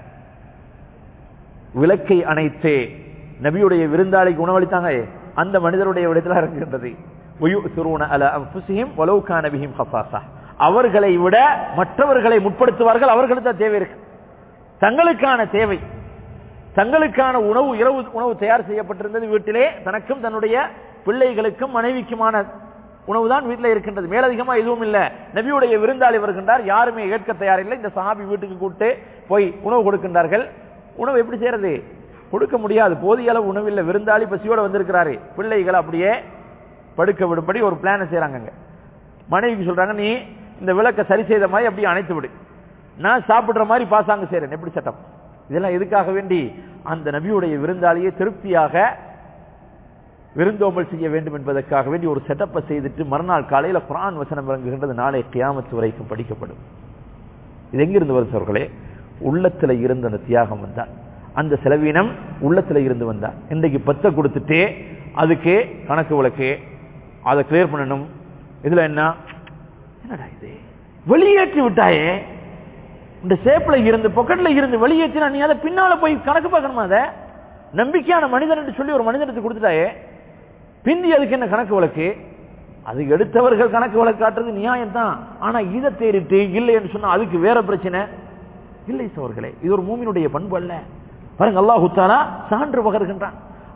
விளக்கை அணைத்து நபியுடைய விருந்தாளிக்கு உணவளித்தாங்க அந்த மனிதருடைய விடத்தில் இறங்குகின்றது وَيُؤْثِرُونَ عَلَى أَنفُسِهِمْ وَلَوْ كَانَ بِهِمْ خَصَاصَةٌ அவர்களை விட மற்றவர்களை முற்படுத்துவார்கள் அவர்களுக்கு தான் தேவை இருக்கு தங்களுக்கான தேவை தங்களுக்கான உணவு இரவு உணவு தயார் செய்யப்பட்டிருந்தது வீட்டிலே தனக்கும் தன்னுடைய பிள்ளைகளுக்கும் மனைவிக்குமான உணவு தான் வீட்டில் இருக்கின்றது மேலதிகமா எதுவும் இல்ல நபியுடைய விருந்தாளி வருகின்றார் யாருமே ஏற்க தயாரில்லை இந்த சஹாபி வீட்டுக்கு கூட்டு போய் உணவு கொடுக்கின்றார்கள் உணவு எப்படி செய்யறது கொடுக்க முடியாது போதிய அளவு உணவு இல்ல விருந்தாளி பசியோட வந்திருக்கிறாரு பிள்ளைகள் அப்படியே படுக்க விடும்படி ஒரு பிளான செய்யறாங்க அங்க. மனைவிக்கு சொல்றாங்க நீ இந்த விளக்க சரி செய்த மாதிரி அப்படியே அணைத்து விடு நான் சாப்பிடுற மாதிரி பாசாங்க செய்றேன் எப்படி சட்டம் இதெல்லாம் எதுக்காக வேண்டி அந்த நபியுடைய விருந்தாளியை திருப்தியாக விருந்தோம்பல் செய்ய வேண்டும் என்பதற்காக வேண்டி ஒரு செட்டப்பை செய்துட்டு மறுநாள் காலையில குரான் வசனம் இறங்குகின்றது நாளை கியாமத்து வரைக்கும் படிக்கப்படும் இது எங்கிருந்து வருது அவர்களே உள்ளத்துல இருந்து அந்த தியாகம் வந்தார் அந்த செலவீனம் உள்ளத்துல இருந்து வந்தார் இன்றைக்கு பத்தை கொடுத்துட்டு அதுக்கு கணக்கு வழக்கு அதை கிளியர் பண்ணணும் இதுல என்ன என்னடா இது வெளியேற்றி விட்டாயே இந்த சேப்ல இருந்து பொக்கெட்ல இருந்து வெளியேற்றினா நீ அதை பின்னால போய் கணக்கு பார்க்கணுமா அதை நம்பிக்கையான மனிதன் என்று சொல்லி ஒரு மனிதனுக்கு கொடுத்துட்டாயே பிந்தி அதுக்கு என்ன கணக்கு வழக்கு அது எடுத்தவர்கள் கணக்கு வழக்கு காட்டுறது நியாயம் தான் ஆனா இதை தேடிட்டு இல்லை என்று சொன்னா அதுக்கு வேற பிரச்சனை இல்லை சோர்களே இது ஒரு மூமினுடைய பண்பு அல்ல பாருங்க அல்லாஹ் தாலா சான்று பகர்கின்றான்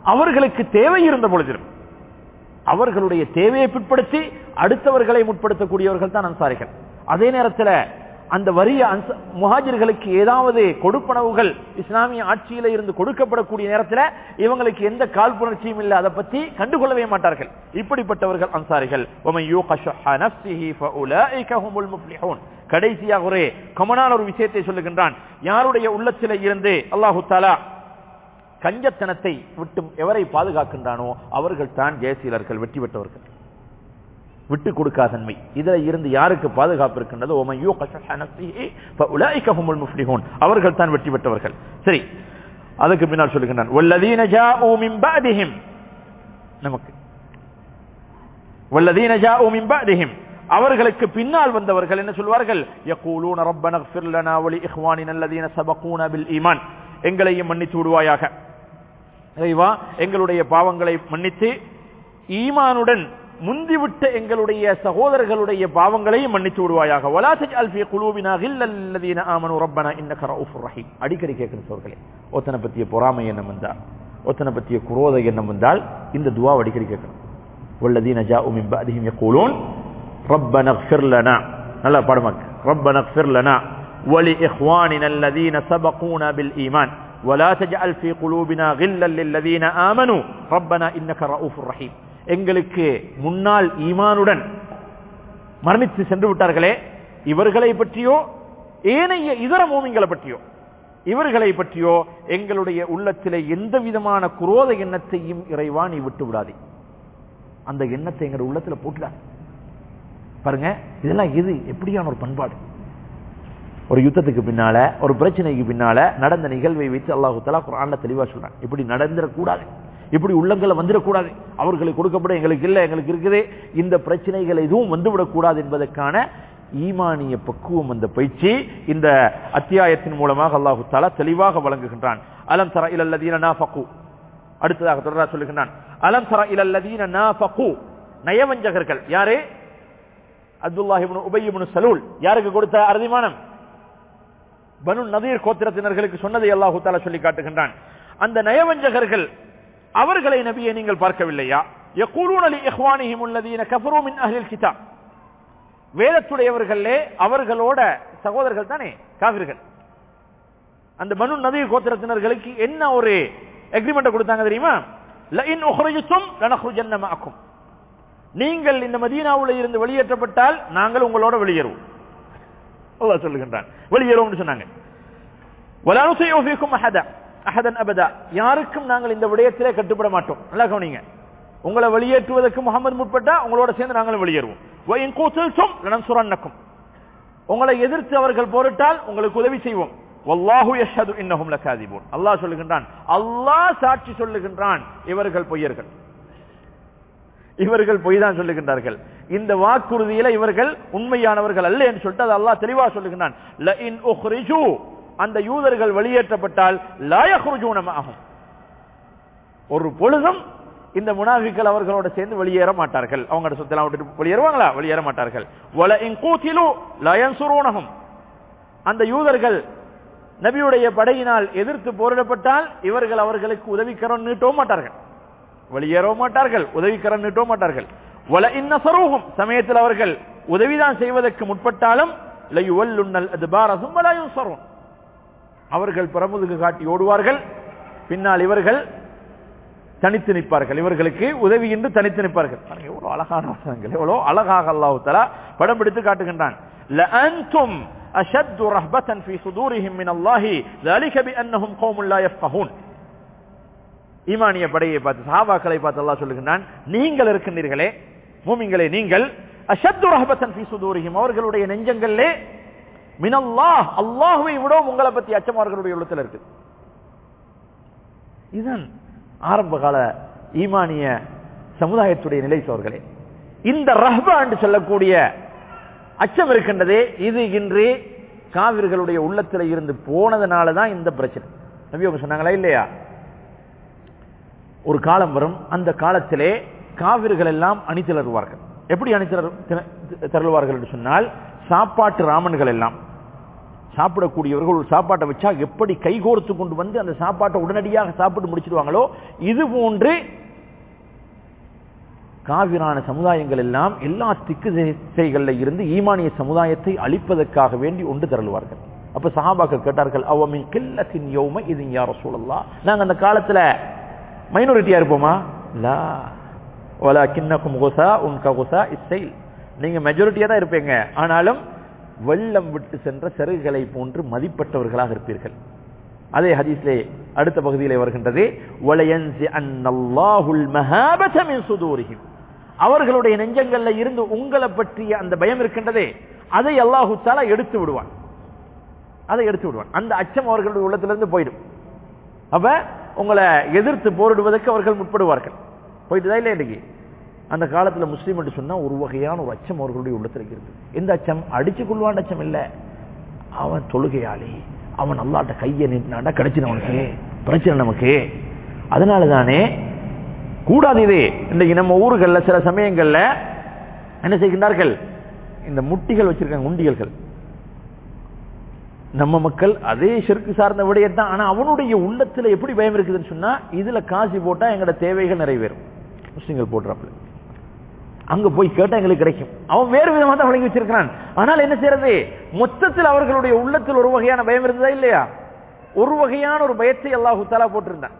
அவர்களுக்கு தேவை இருந்த பொழுதிலும் அவர்களுடைய தேவையை பிற்படுத்தி அடுத்தவர்களை முற்படுத்தக்கூடியவர்கள் தான் அன்சாரிகள் அதே நேரத்தில் அந்த வறிய அன்ச- முஹாஜிர்களுக்கு ஏதாவது கொடுப்பனவுகள் இஸ்லாமிய ஆட்சியில இருந்து கொடுக்கப்படக்கூடிய நேரத்தில் இவங்களுக்கு எந்த காழ்ப்புணர்ச்சியும் இல்லை அதை பத்தி கண்டுகொள்ளவே மாட்டார்கள் இப்படிப்பட்டவர்கள் அன்சாரிகள் وَمَنْ يُوقَ شُحَّ نَفْسِهِ فَأُولَئِكَ هُمُ الْمُفْلِحُونَ கடைசியாக ஒரு கமனான ஒரு விஷயத்தை சொல்லுகின்றான் யாருடைய உள்ளத்திலே இருந்து அல்லாஹு தாலா கஞ்சத்தனத்தை விட்டு எவரை பாதுகாக்கின்றானோ அவர்கள் தான் ஜெயசீலர்கள் வெற்றி பெற்றவர்கள் விட்டு கொடுக்காதன்மை இதுல இருந்து யாருக்கு பாதுகாப்பு இருக்கின்றதோ ஓமன் யூ முஃப்ளிஹூன் அவர்கள் தான் வெற்றி பெற்றவர்கள் சரி அதுக்கு பின்னால் சொல்லுகின்றான் வல்லதீன ஜாஊ மின் பஅதிஹிம் நமக்கு வல்லதீன ஜாஊ மின் பஅதிஹிம் அவர்களுக்கு பின்னால் வந்தவர்கள் என்ன சொல்வார்கள் யகூலூன ரப்பன இக்ஃபிர் லனா வலி இஹ்வானின அல்லதீன சபகூன பில் ஈமான் எங்களையும் மன்னித்து விடுவாயாக இறைவா எங்களுடைய பாவங்களை மன்னித்து ஈமானுடன் முந்திவிட்ட எங்களுடைய சகோதரர்களுடைய பாவங்களையும் மன்னித்து விடுவாயாக வலா தஜ்அல் ஃபீ குலூபினா கில்லல் லல்லதீன ஆமனு ரப்பனா இன்னக ரഊஃபுர் ரஹீம் அடிக்கடி கேட்கிற சோர்களே ஒத்தனை பத்திய பொறாமை எண்ணம் வந்தால் ஒத்தனை பத்திய குரோத எண்ணம் வந்தால் இந்த துவா அடிக்கடி கேட்கணும் والذين جاءوا من بعدهم يقولون ربنا اغفر لنا நல்லா பாடுமாக்க ربنا اغفر لنا ولإخواننا الذين سبقونا بالإيمان ولا تجعل في قلوبنا غلا للذين آمنوا ربنا إنك رؤوف رحيم எங்களுக்கு முன்னால் ஈமானுடன் மரணித்து சென்று விட்டார்களே இவர்களை பற்றியோ ஏனைய இதர மூமிங்களை பற்றியோ இவர்களை பற்றியோ எங்களுடைய உள்ளத்திலே எந்த விதமான குரோத எண்ணத்தையும் இறைவா நீ விட்டு விடாதே அந்த எண்ணத்தை எங்களுடைய உள்ளத்துல போட்டுடாது பாருங்க இதெல்லாம் எது எப்படியான ஒரு பண்பாடு ஒரு யுத்தத்துக்கு பின்னால ஒரு பிரச்சனைக்கு பின்னால நடந்த நிகழ்வை வைத்து அல்லாஹு தலா குரான்ல தெளிவா சொல்றான் இப்படி நடந்துடக்கூடாது இப்படி உள்ளங்களை வந்துடக்கூடாது அவர்களுக்கு கொடுக்கப்பட எங்களுக்கு இல்லை எங்களுக்கு இருக்குது இந்த பிரச்சனைகள் எதுவும் வந்துவிடக்கூடாது என்பதற்கான ஈமானிய பக்குவம் அந்த பயிற்சி இந்த அத்தியாயத்தின் மூலமாக அல்லாஹு தாலா தெளிவாக வழங்குகின்றான் அலம் தர இலல்லதீன நாஃபகு அடுத்ததாக தொடரா சொல்லுகின்றான் அலம் தர இலல்லதீன நாஃபகு நயவஞ்சகர்கள் யாரு அப்துல்லாஹி இப்னு உபய் இப்னு சலூல் யாருக்கு கொடுத்த அறுதிமானம் பனு நதீர் கோத்திரத்தினர்களுக்கு சொன்னதை அல்லாஹு தாலா சொல்லி காட்டுகின்றான் அந்த நயவஞ்சகர்கள் அவர்களை நபியை நீங்கள் பார்க்கவில்லையா யகூலூன லி இஹ்வானிஹிம் அல்லதீன கஃபரு மின் அஹ்லில் கிதாப் வேதத்துடையவர்களே அவர்களோட சகோதரர்கள் தானே காவிர்கள் அந்த பனு நதீர் கோத்திரத்தினர்களுக்கு என்ன ஒரு அக்ரிமெண்ட் கொடுத்தாங்க தெரியுமா லஇன் உஹ்ரிஜ்தும் லனஹ்ருஜன்ன மஅக்கும் நீங்கள் இந்த மதீனாவுல இருந்து வெளியேற்றப்பட்டால் நாங்கள் உங்களோட வெளியேறுவோம் அல்லாஹ் சொல்லுகின்றான் வெளியேறுவோம்னு சொன்னாங்க வலா நுஸையு ஃபீக்கும் அஹதா அஹதன் அபதா யாருக்கும் நாங்கள் இந்த விடயத்திலே கட்டுப்பட மாட்டோம் நல்லா கவனிங்க உங்களை வெளியேற்றுவதற்கு முகமது முற்பட்டா உங்களோட சேர்ந்து நாங்களும் வெளியேறுவோம் வயின் கூத்தல்சும் லனன்சுரன்னக்கும் உங்களை எதிர்த்து அவர்கள் போரிட்டால் உங்களுக்கு உதவி செய்வோம் வல்லாஹு யஷ்ஹது இன்னஹும் லகாதிபூன் அல்லாஹ் சொல்லுகின்றான் அல்லாஹ் சாட்சி சொல்லுகின்றான் இவர்கள் பொய்யர்கள் இவர்கள் பொய் தான் சொல்லுகின்றார்கள் இந்த வாக்குறுதியில இவர்கள் உண்மையானவர்கள் அல்ல என்று சொல்லிட்டு அது அல்லாஹ் தெளிவா சொல்லுகின்றான் லஇன் உஹ்ரிஜு அந்த யூதர்கள் வெளியேற்றப்பட்டால் லா யஹ்ருஜூன மஅஹும் ஒரு பொழுதும் இந்த முனாஃபிக்கள் அவர்களோட சேர்ந்து வெளியேற மாட்டார்கள் அவங்க சொத்தெல்லாம் விட்டுட்டு வெளியேறுவாங்களா வெளியேற மாட்டார்கள் வல இன் கூத்திலு லா யன்சுரூனஹும் அந்த யூதர்கள் நபியுடைய படையினால் எதிர்த்து போரிடப்பட்டால் இவர்கள் அவர்களுக்கு உதவிக்கரம் நீட்டவும் மாட்டார்கள் வெளியேறவும் மாட்டார்கள் உதவிக்கரம் நீட்டவும் மாட்டார்கள் வல இன்னசரூஹும் சமயத்தில் அவர்கள் உதவிதான் செய்வதற்கு முற்பட்டாலும் லயுவல்லுன்னல் அதுபார சும்மலா யுன்சரூன் அவர்கள் பிரமுதுகு காட்டி ஓடுவார்கள் பின்னால் இவர்கள் தனித்து நிற்பார்கள் இவர்களுக்கு உதவி என்று தனித்து நிற்பார்கள் பாருங்க, எவ்வளவு அழகான வசனங்கள் எவ்வளவு அழகாக அல்லாஹு தலா படம் பிடித்து காட்டுகின்றான் لأنتم أشد رهبة في صدورهم من الله ذلك بأنهم قوم لا يفقهون ஈமானிய படையை பார்த்து சஹாபாக்களை பார்த்து அல்லாஹ் சொல்லுகின்றான் நீங்கள் இருக்கின்றீர்களே மூமிங்களே நீங்கள் அஷத்து ரஹபத்தன் ஃபீ சுதூரிஹிம் அவர்களுடைய நெஞ்சங்களிலே மினல்லாஹ் அல்லாஹ்வை விட உங்களை பத்தி அச்சம் அவர்களுடைய உள்ளத்தில் இருக்கு இதுதான் ஆரம்ப கால ஈமானிய சமுதாயத்துடைய நிலை சோர்களே இந்த ரஹ்பா என்று சொல்லக்கூடிய அச்சம் இருக்கின்றதே இது இன்று காவிர்களுடைய உள்ளத்தில் இருந்து போனதுனால தான் இந்த பிரச்சனை நபி அவங்க சொன்னாங்களா இல்லையா ஒரு காலம் வரும் அந்த காலத்திலே காவிர்கள் எல்லாம் அணி திரளுவார்கள் எப்படி அணி திரள்- திர- திரளுவார்கள் என்று சொன்னால் சாப்பாட்டு ராமன்கள் எல்லாம் சாப்பிடக்கூடியவர்கள் ஒரு சாப்பாட்டை வச்சா எப்படி கைகோர்த்து கொண்டு வந்து அந்த சாப்பாட்டை உடனடியாக சாப்பிட்டு முடிச்சிடுவாங்களோ இது போன்று காவிரான சமுதாயங்கள் எல்லாம் எல்லா திக்கு திசைகளில் இருந்து ஈமானிய சமுதாயத்தை அழிப்பதற்காக வேண்டி ஒன்று திரளுவார்கள் அப்ப சஹாபாக்கள் கேட்டார்கள் அவமின் கில்லத்தின் யோம இது யார சூழல்லா நாங்க அந்த காலத்துல மைனாரிட்டியா இருப்போமா லா வலா கிண்ணக்கும் குசா உன்க குசா இசைல் நீங்க மெஜாரிட்டியா தான் இருப்பீங்க ஆனாலும் வெள்ளம் விட்டு சென்ற செருகுகளை போன்று மதிப்பட்டவர்களாக இருப்பீர்கள் அதே ஹதீஸ்லே அடுத்த பகுதியிலே வருகின்றது வளையன்சி அன்னல்லாஹுல் மஹாபத மின் சுதூரிஹிம் அவர்களுடைய நெஞ்சங்கள்ல இருந்து உங்களை பற்றிய அந்த பயம் இருக்கின்றதே அதை அல்லாஹு தாலா எடுத்து விடுவான் அதை எடுத்து விடுவான் அந்த அச்சம் அவர்களுடைய உள்ளத்திலிருந்து போயிடும் அப்ப உங்களை எதிர்த்து போரிடுவதற்கு அவர்கள் முற்படுவார்கள் போயிட்டுதான் இல்லை இன்னைக்கு அந்த காலத்துல முஸ்லீம் என்று சொன்னா ஒரு வகையான ஒரு அச்சம் அவர்களுடைய உள்ளத்தில் இருக்கு எந்த அச்சம் அடிச்சு கொள்வான் அச்சம் இல்ல அவன் தொழுகையாளி அவன் அல்லாட்ட கையை நீட்டினாண்டா கிடைச்சு அவனுக்கு பிரச்சனை நமக்கு அதனால தானே கூடாது இது இன்னைக்கு நம்ம ஊர்கள்ல சில சமயங்கள்ல என்ன செய்கின்றார்கள் இந்த முட்டிகள் வச்சிருக்காங்க உண்டியல்கள் நம்ம மக்கள் அதே செருக்கு சார்ந்த விடயத்தான் ஆனா அவனுடைய உள்ளத்துல எப்படி பயம் இருக்குதுன்னு சொன்னா இதுல காசு போட்டா எங்களோட தேவைகள் நிறைவேறும் முஸ்லிம்கள் போடுறாப்புல அங்க போய் கேட்டா எங்களுக்கு கிடைக்கும் அவன் வேறு விதமா தான் வழங்கி வச்சிருக்கிறான் ஆனால் என்ன செய்யறது மொத்தத்தில் அவர்களுடைய உள்ளத்தில் ஒரு வகையான பயம் இருந்ததா இல்லையா ஒரு வகையான ஒரு பயத்தை அல்லாஹு தாலா போட்டிருந்தான்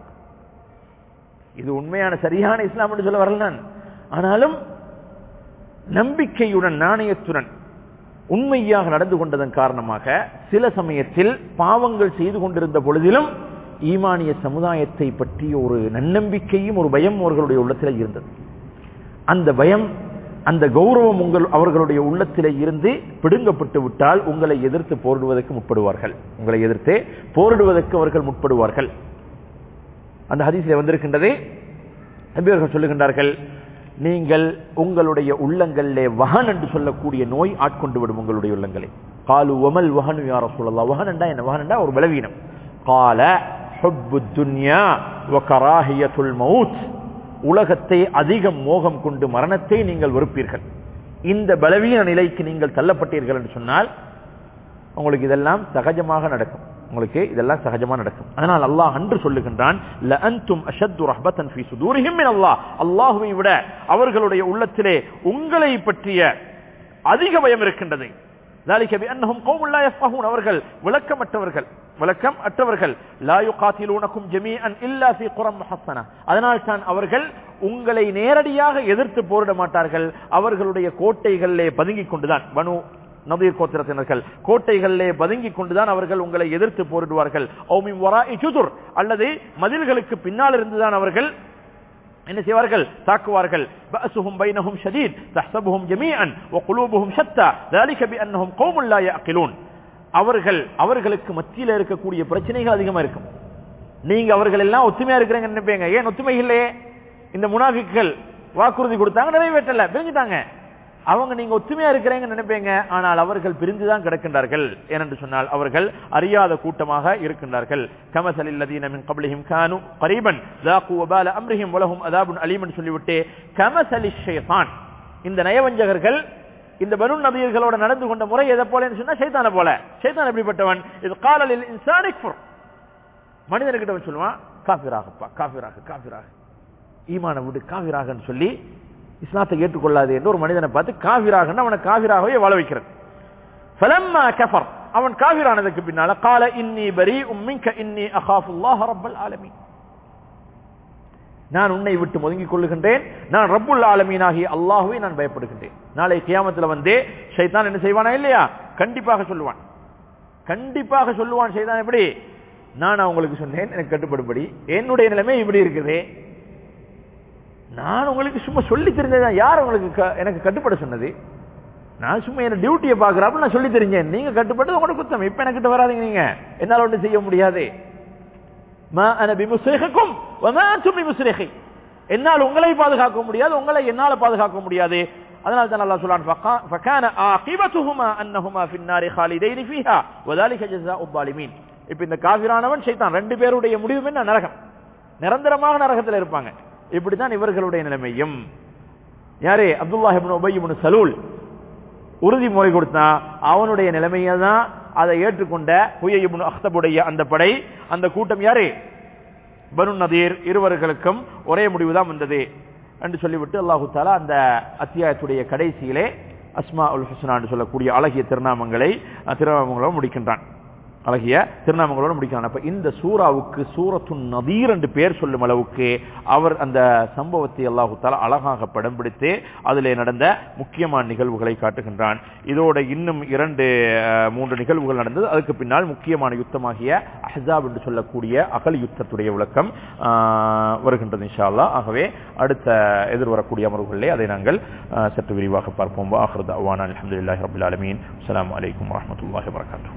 இது உண்மையான சரியான இஸ்லாம் என்று சொல்ல வரல நான் ஆனாலும் நம்பிக்கையுடன் நாணயத்துடன் உண்மையாக நடந்து கொண்டதன் காரணமாக சில சமயத்தில் பாவங்கள் செய்து கொண்டிருந்த பொழுதிலும் ஈமானிய சமுதாயத்தை பற்றிய ஒரு நன்னம்பிக்கையும் ஒரு பயம் அவர்களுடைய உள்ளத்தில் இருந்தது அந்த பயம் அந்த கௌரவம் உங்கள் அவர்களுடைய உள்ளத்திலே இருந்து பிடுங்கப்பட்டு விட்டால் உங்களை எதிர்த்து போரிடுவதற்கு முற்படுவார்கள் உங்களை எதிர்த்து போரிடுவதற்கு அவர்கள் முற்படுவார்கள் அந்த ஹதீஸில் வந்திருக்கின்றது நபியர்கள் சொல்லுகின்றார்கள் நீங்கள் உங்களுடைய உள்ளங்களிலே வகன் என்று சொல்லக்கூடிய நோய் ஆட்கொண்டு விடும் உங்களுடைய உள்ளங்களை காலு ஒமல் வகனு யார சொல்லலாம் வகனண்டா என்ன வகனண்டா ஒரு பலவீனம் கால ஹுப்பு துன்யா வகராஹியத்துல் மவுத் உலகத்தை அதிகம் மோகம் கொண்டு மரணத்தை நீங்கள் வெறுப்பீர்கள் இந்த பலவீன நிலைக்கு நீங்கள் தள்ளப்பட்டீர்கள் என்று சொன்னால் உங்களுக்கு இதெல்லாம் சகஜமாக நடக்கும் உங்களுக்கு இதெல்லாம் சகஜமா நடக்கும் அதனால் அல்லாஹ் அன்று சொல்லுகின்றான் லஅன்தும் அஷத்து ரஹ்பத்தன் ஃபீ சுதூரிஹிம் மின் அல்லாஹ் அல்லாஹ்வை விட அவர்களுடைய உள்ளத்திலே உங்களை பற்றிய அதிக பயம் இருக்கின்றது ذلك بانهم قوم لا يفقهون அவர்கள் விளக்கமற்றவர்கள் விளக்கம் அற்றவர்கள் لا يقاتلونكم جميعا الا في قرى محصنه அதனால் தான் அவர்கள் உங்களை நேரடியாக எதிர்த்து போரிட மாட்டார்கள் அவர்களுடைய கோட்டைகளிலே பதுங்கிக் கொண்டுதான் பனு நபீர் கோத்திரத்தினர்கள் கோட்டைகளிலே பதுங்கிக் கொண்டுதான் அவர்கள் உங்களை எதிர்த்து போரிடுவார்கள் அல்லது மதில்களுக்கு பின்னால் இருந்துதான் அவர்கள் என்ன செய்வார்கள் தாக்குவார்கள் பஅசுஹும் பைனஹும் ஷதீத் தஹ்சபுஹும் ஜமீஅன் வகுலூபுஹும் ஷத்தா ذلك بانهم قوم لا يعقلون அவர்கள் அவர்களுக்கு மத்தியில் இருக்கக்கூடிய பிரச்சனைகள் அதிகமா இருக்கும் நீங்க அவர்கள் எல்லாம் ஒத்துமையா இருக்கிறீங்க நினைப்பீங்க ஏன் ஒத்துமை இல்லையே இந்த முனாஃபிக்குகள் வாக்குறுதி கொடுத்தாங்க நிறைவேற்றல பிரிஞ்சுட்டாங்க அவங்க நீங்க ஒத்துமையா இருக்கிறீங்கன்னு நினைப்பீங்க ஆனால் அவர்கள் பிரிந்துதான் கிடக்கின்றார்கள் ஏனென்று சொன்னால் அவர்கள் அறியாத கூட்டமாக இருக்கின்றார்கள் கமசல் இல்லதீன மின் கப்லிஹிம் கானு கரீபன் ذاقوا وبال امرهم ولهم عذاب اليم சொல்லிவிட்டு கமசலி ஷைத்தான் இந்த நயவஞ்சகர்கள் இந்த பனு நபியர்களோட நடந்து கொண்ட முறை எதை போலன்னு சொன்னா ஷைத்தான போல ஷைத்தான் எப்படிப்பட்டவன் இது காலலில் இன்சானிக் மனிதர்கிட்ட சொல்லுவான் காபிராகப்பா காபிராக காபிராக ஈமான விடு காபிராகன்னு சொல்லி இஸ்லாத்தை ஏற்றுக்கொள்ளாது என்று ஒரு மனிதனை பார்த்து காவிராக அவனை காவிராகவே வாழ வைக்கிறது ஃபலம்மா கஃபர் அவன் காவிரானதுக்கு பின்னால கால இன்னி பரி உம்மிங்க இன்னி அகாஃபுல்லாஹ ரப்பல் ஆலமீன் நான் உன்னை விட்டு ஒதுங்கிக் கொள்ளுகின்றேன் நான் ரப்புல் ஆலமீனாகி அல்லாஹுவை நான் பயப்படுகின்றேன் நாளை கியாமத்துல வந்து ஷைத்தான் என்ன செய்வானா இல்லையா கண்டிப்பாக சொல்லுவான் கண்டிப்பாக சொல்லுவான் ஷைத்தான் எப்படி நான் உங்களுக்கு சொன்னேன் எனக்கு கட்டுப்படும்படி என்னுடைய நிலைமை இப்படி இருக்குது நான் உங்களுக்கு சும்மா சொல்லி தெரிஞ்சதான் யார் உங்களுக்கு எனக்கு கட்டுப்பட சொன்னது நான் சும்மா என்ன டியூட்டியை பாக்குறாப்ப நான் சொல்லி தெரிஞ்சேன் நீங்க கட்டுப்பட்டு உங்களோட குத்தம் இப்ப எனக்கிட்ட வராதீங்க நீங்க என்னால ஒன்றும் செய்ய முடியாது என்னால் உங்களை பாதுகாக்க முடியாது உங்களை என்னால பாதுகாக்க முடியாது அதனால தான் அல்லாஹ் சொல்றான் ஃபகான ஆகிபத்துஹுமா அன்னஹுமா ஃபின்னாரி ஹாலிதைனி ஃபீஹா வதாலிக ஜஸாஉ ஸாலிமீன் இப்போ இந்த காஃபிரானவன் ஷைத்தான் ரெண்டு பேருடைய முடிவு என்ன நரகம் நிரந்தரமாக நரகத்தில் இருப்பாங்க இப்படித்தான் இவர்களுடைய நிலைமையும் யாரே அப்துல்லாஹ் இப்னு உபை இப்னு சலூல் உறுதிமொழி கொடுத்தா அவனுடைய நிலைமையை தான் அதை ஏற்றுக்கொண்ட ஹுயைபுன் அஹ்தபுடைய அந்த படை அந்த கூட்டம் யாரு பனு நதீர் இருவர்களுக்கும் ஒரே முடிவுதான் வந்தது என்று சொல்லிவிட்டு அல்லாஹு தாலா அந்த அத்தியாயத்துடைய கடைசியிலே அஸ்மா உல் ஹுஸ்னா என்று சொல்லக்கூடிய அழகிய திருநாமங்களை அஹ், திருநாமங்களோடு முடிக்கின்றான் அழகிய திருநாமங்களோடு முடிக்கிறான் அப்ப இந்த சூராவுக்கு சூரத்து நதீர் என்று பெயர் சொல்லும் அளவுக்கு அவர் அந்த சம்பவத்தை அல்லாஹு தாலா அழகாக படம் பிடித்து அதிலே நடந்த முக்கியமான நிகழ்வுகளை காட்டுகின்றான் இதோட இன்னும் இரண்டு அஹ், மூன்று நிகழ்வுகள் நடந்தது அதுக்கு பின்னால் முக்கியமான யுத்தமாகிய அஹ்ஸாப் என்று சொல்லக்கூடிய அகல் யுத்தத்துடைய விளக்கம் ஆஹ், வருகின்றது இன்ஷா அல்லாஹ் ஆகவே அடுத்த எதிர்வரக்கூடிய அமர்வுகளிலே அதை நாங்கள் ஆஹ், சற்று விரிவாக பார்ப்போம் வாஹர் தவானா அலமதுல்லாஹி ரபுல் ஆலமீன் அஸ்ஸலாமு அலைக்கும் வரஹ்மத்துல்லாஹி வபரகாத்துஹு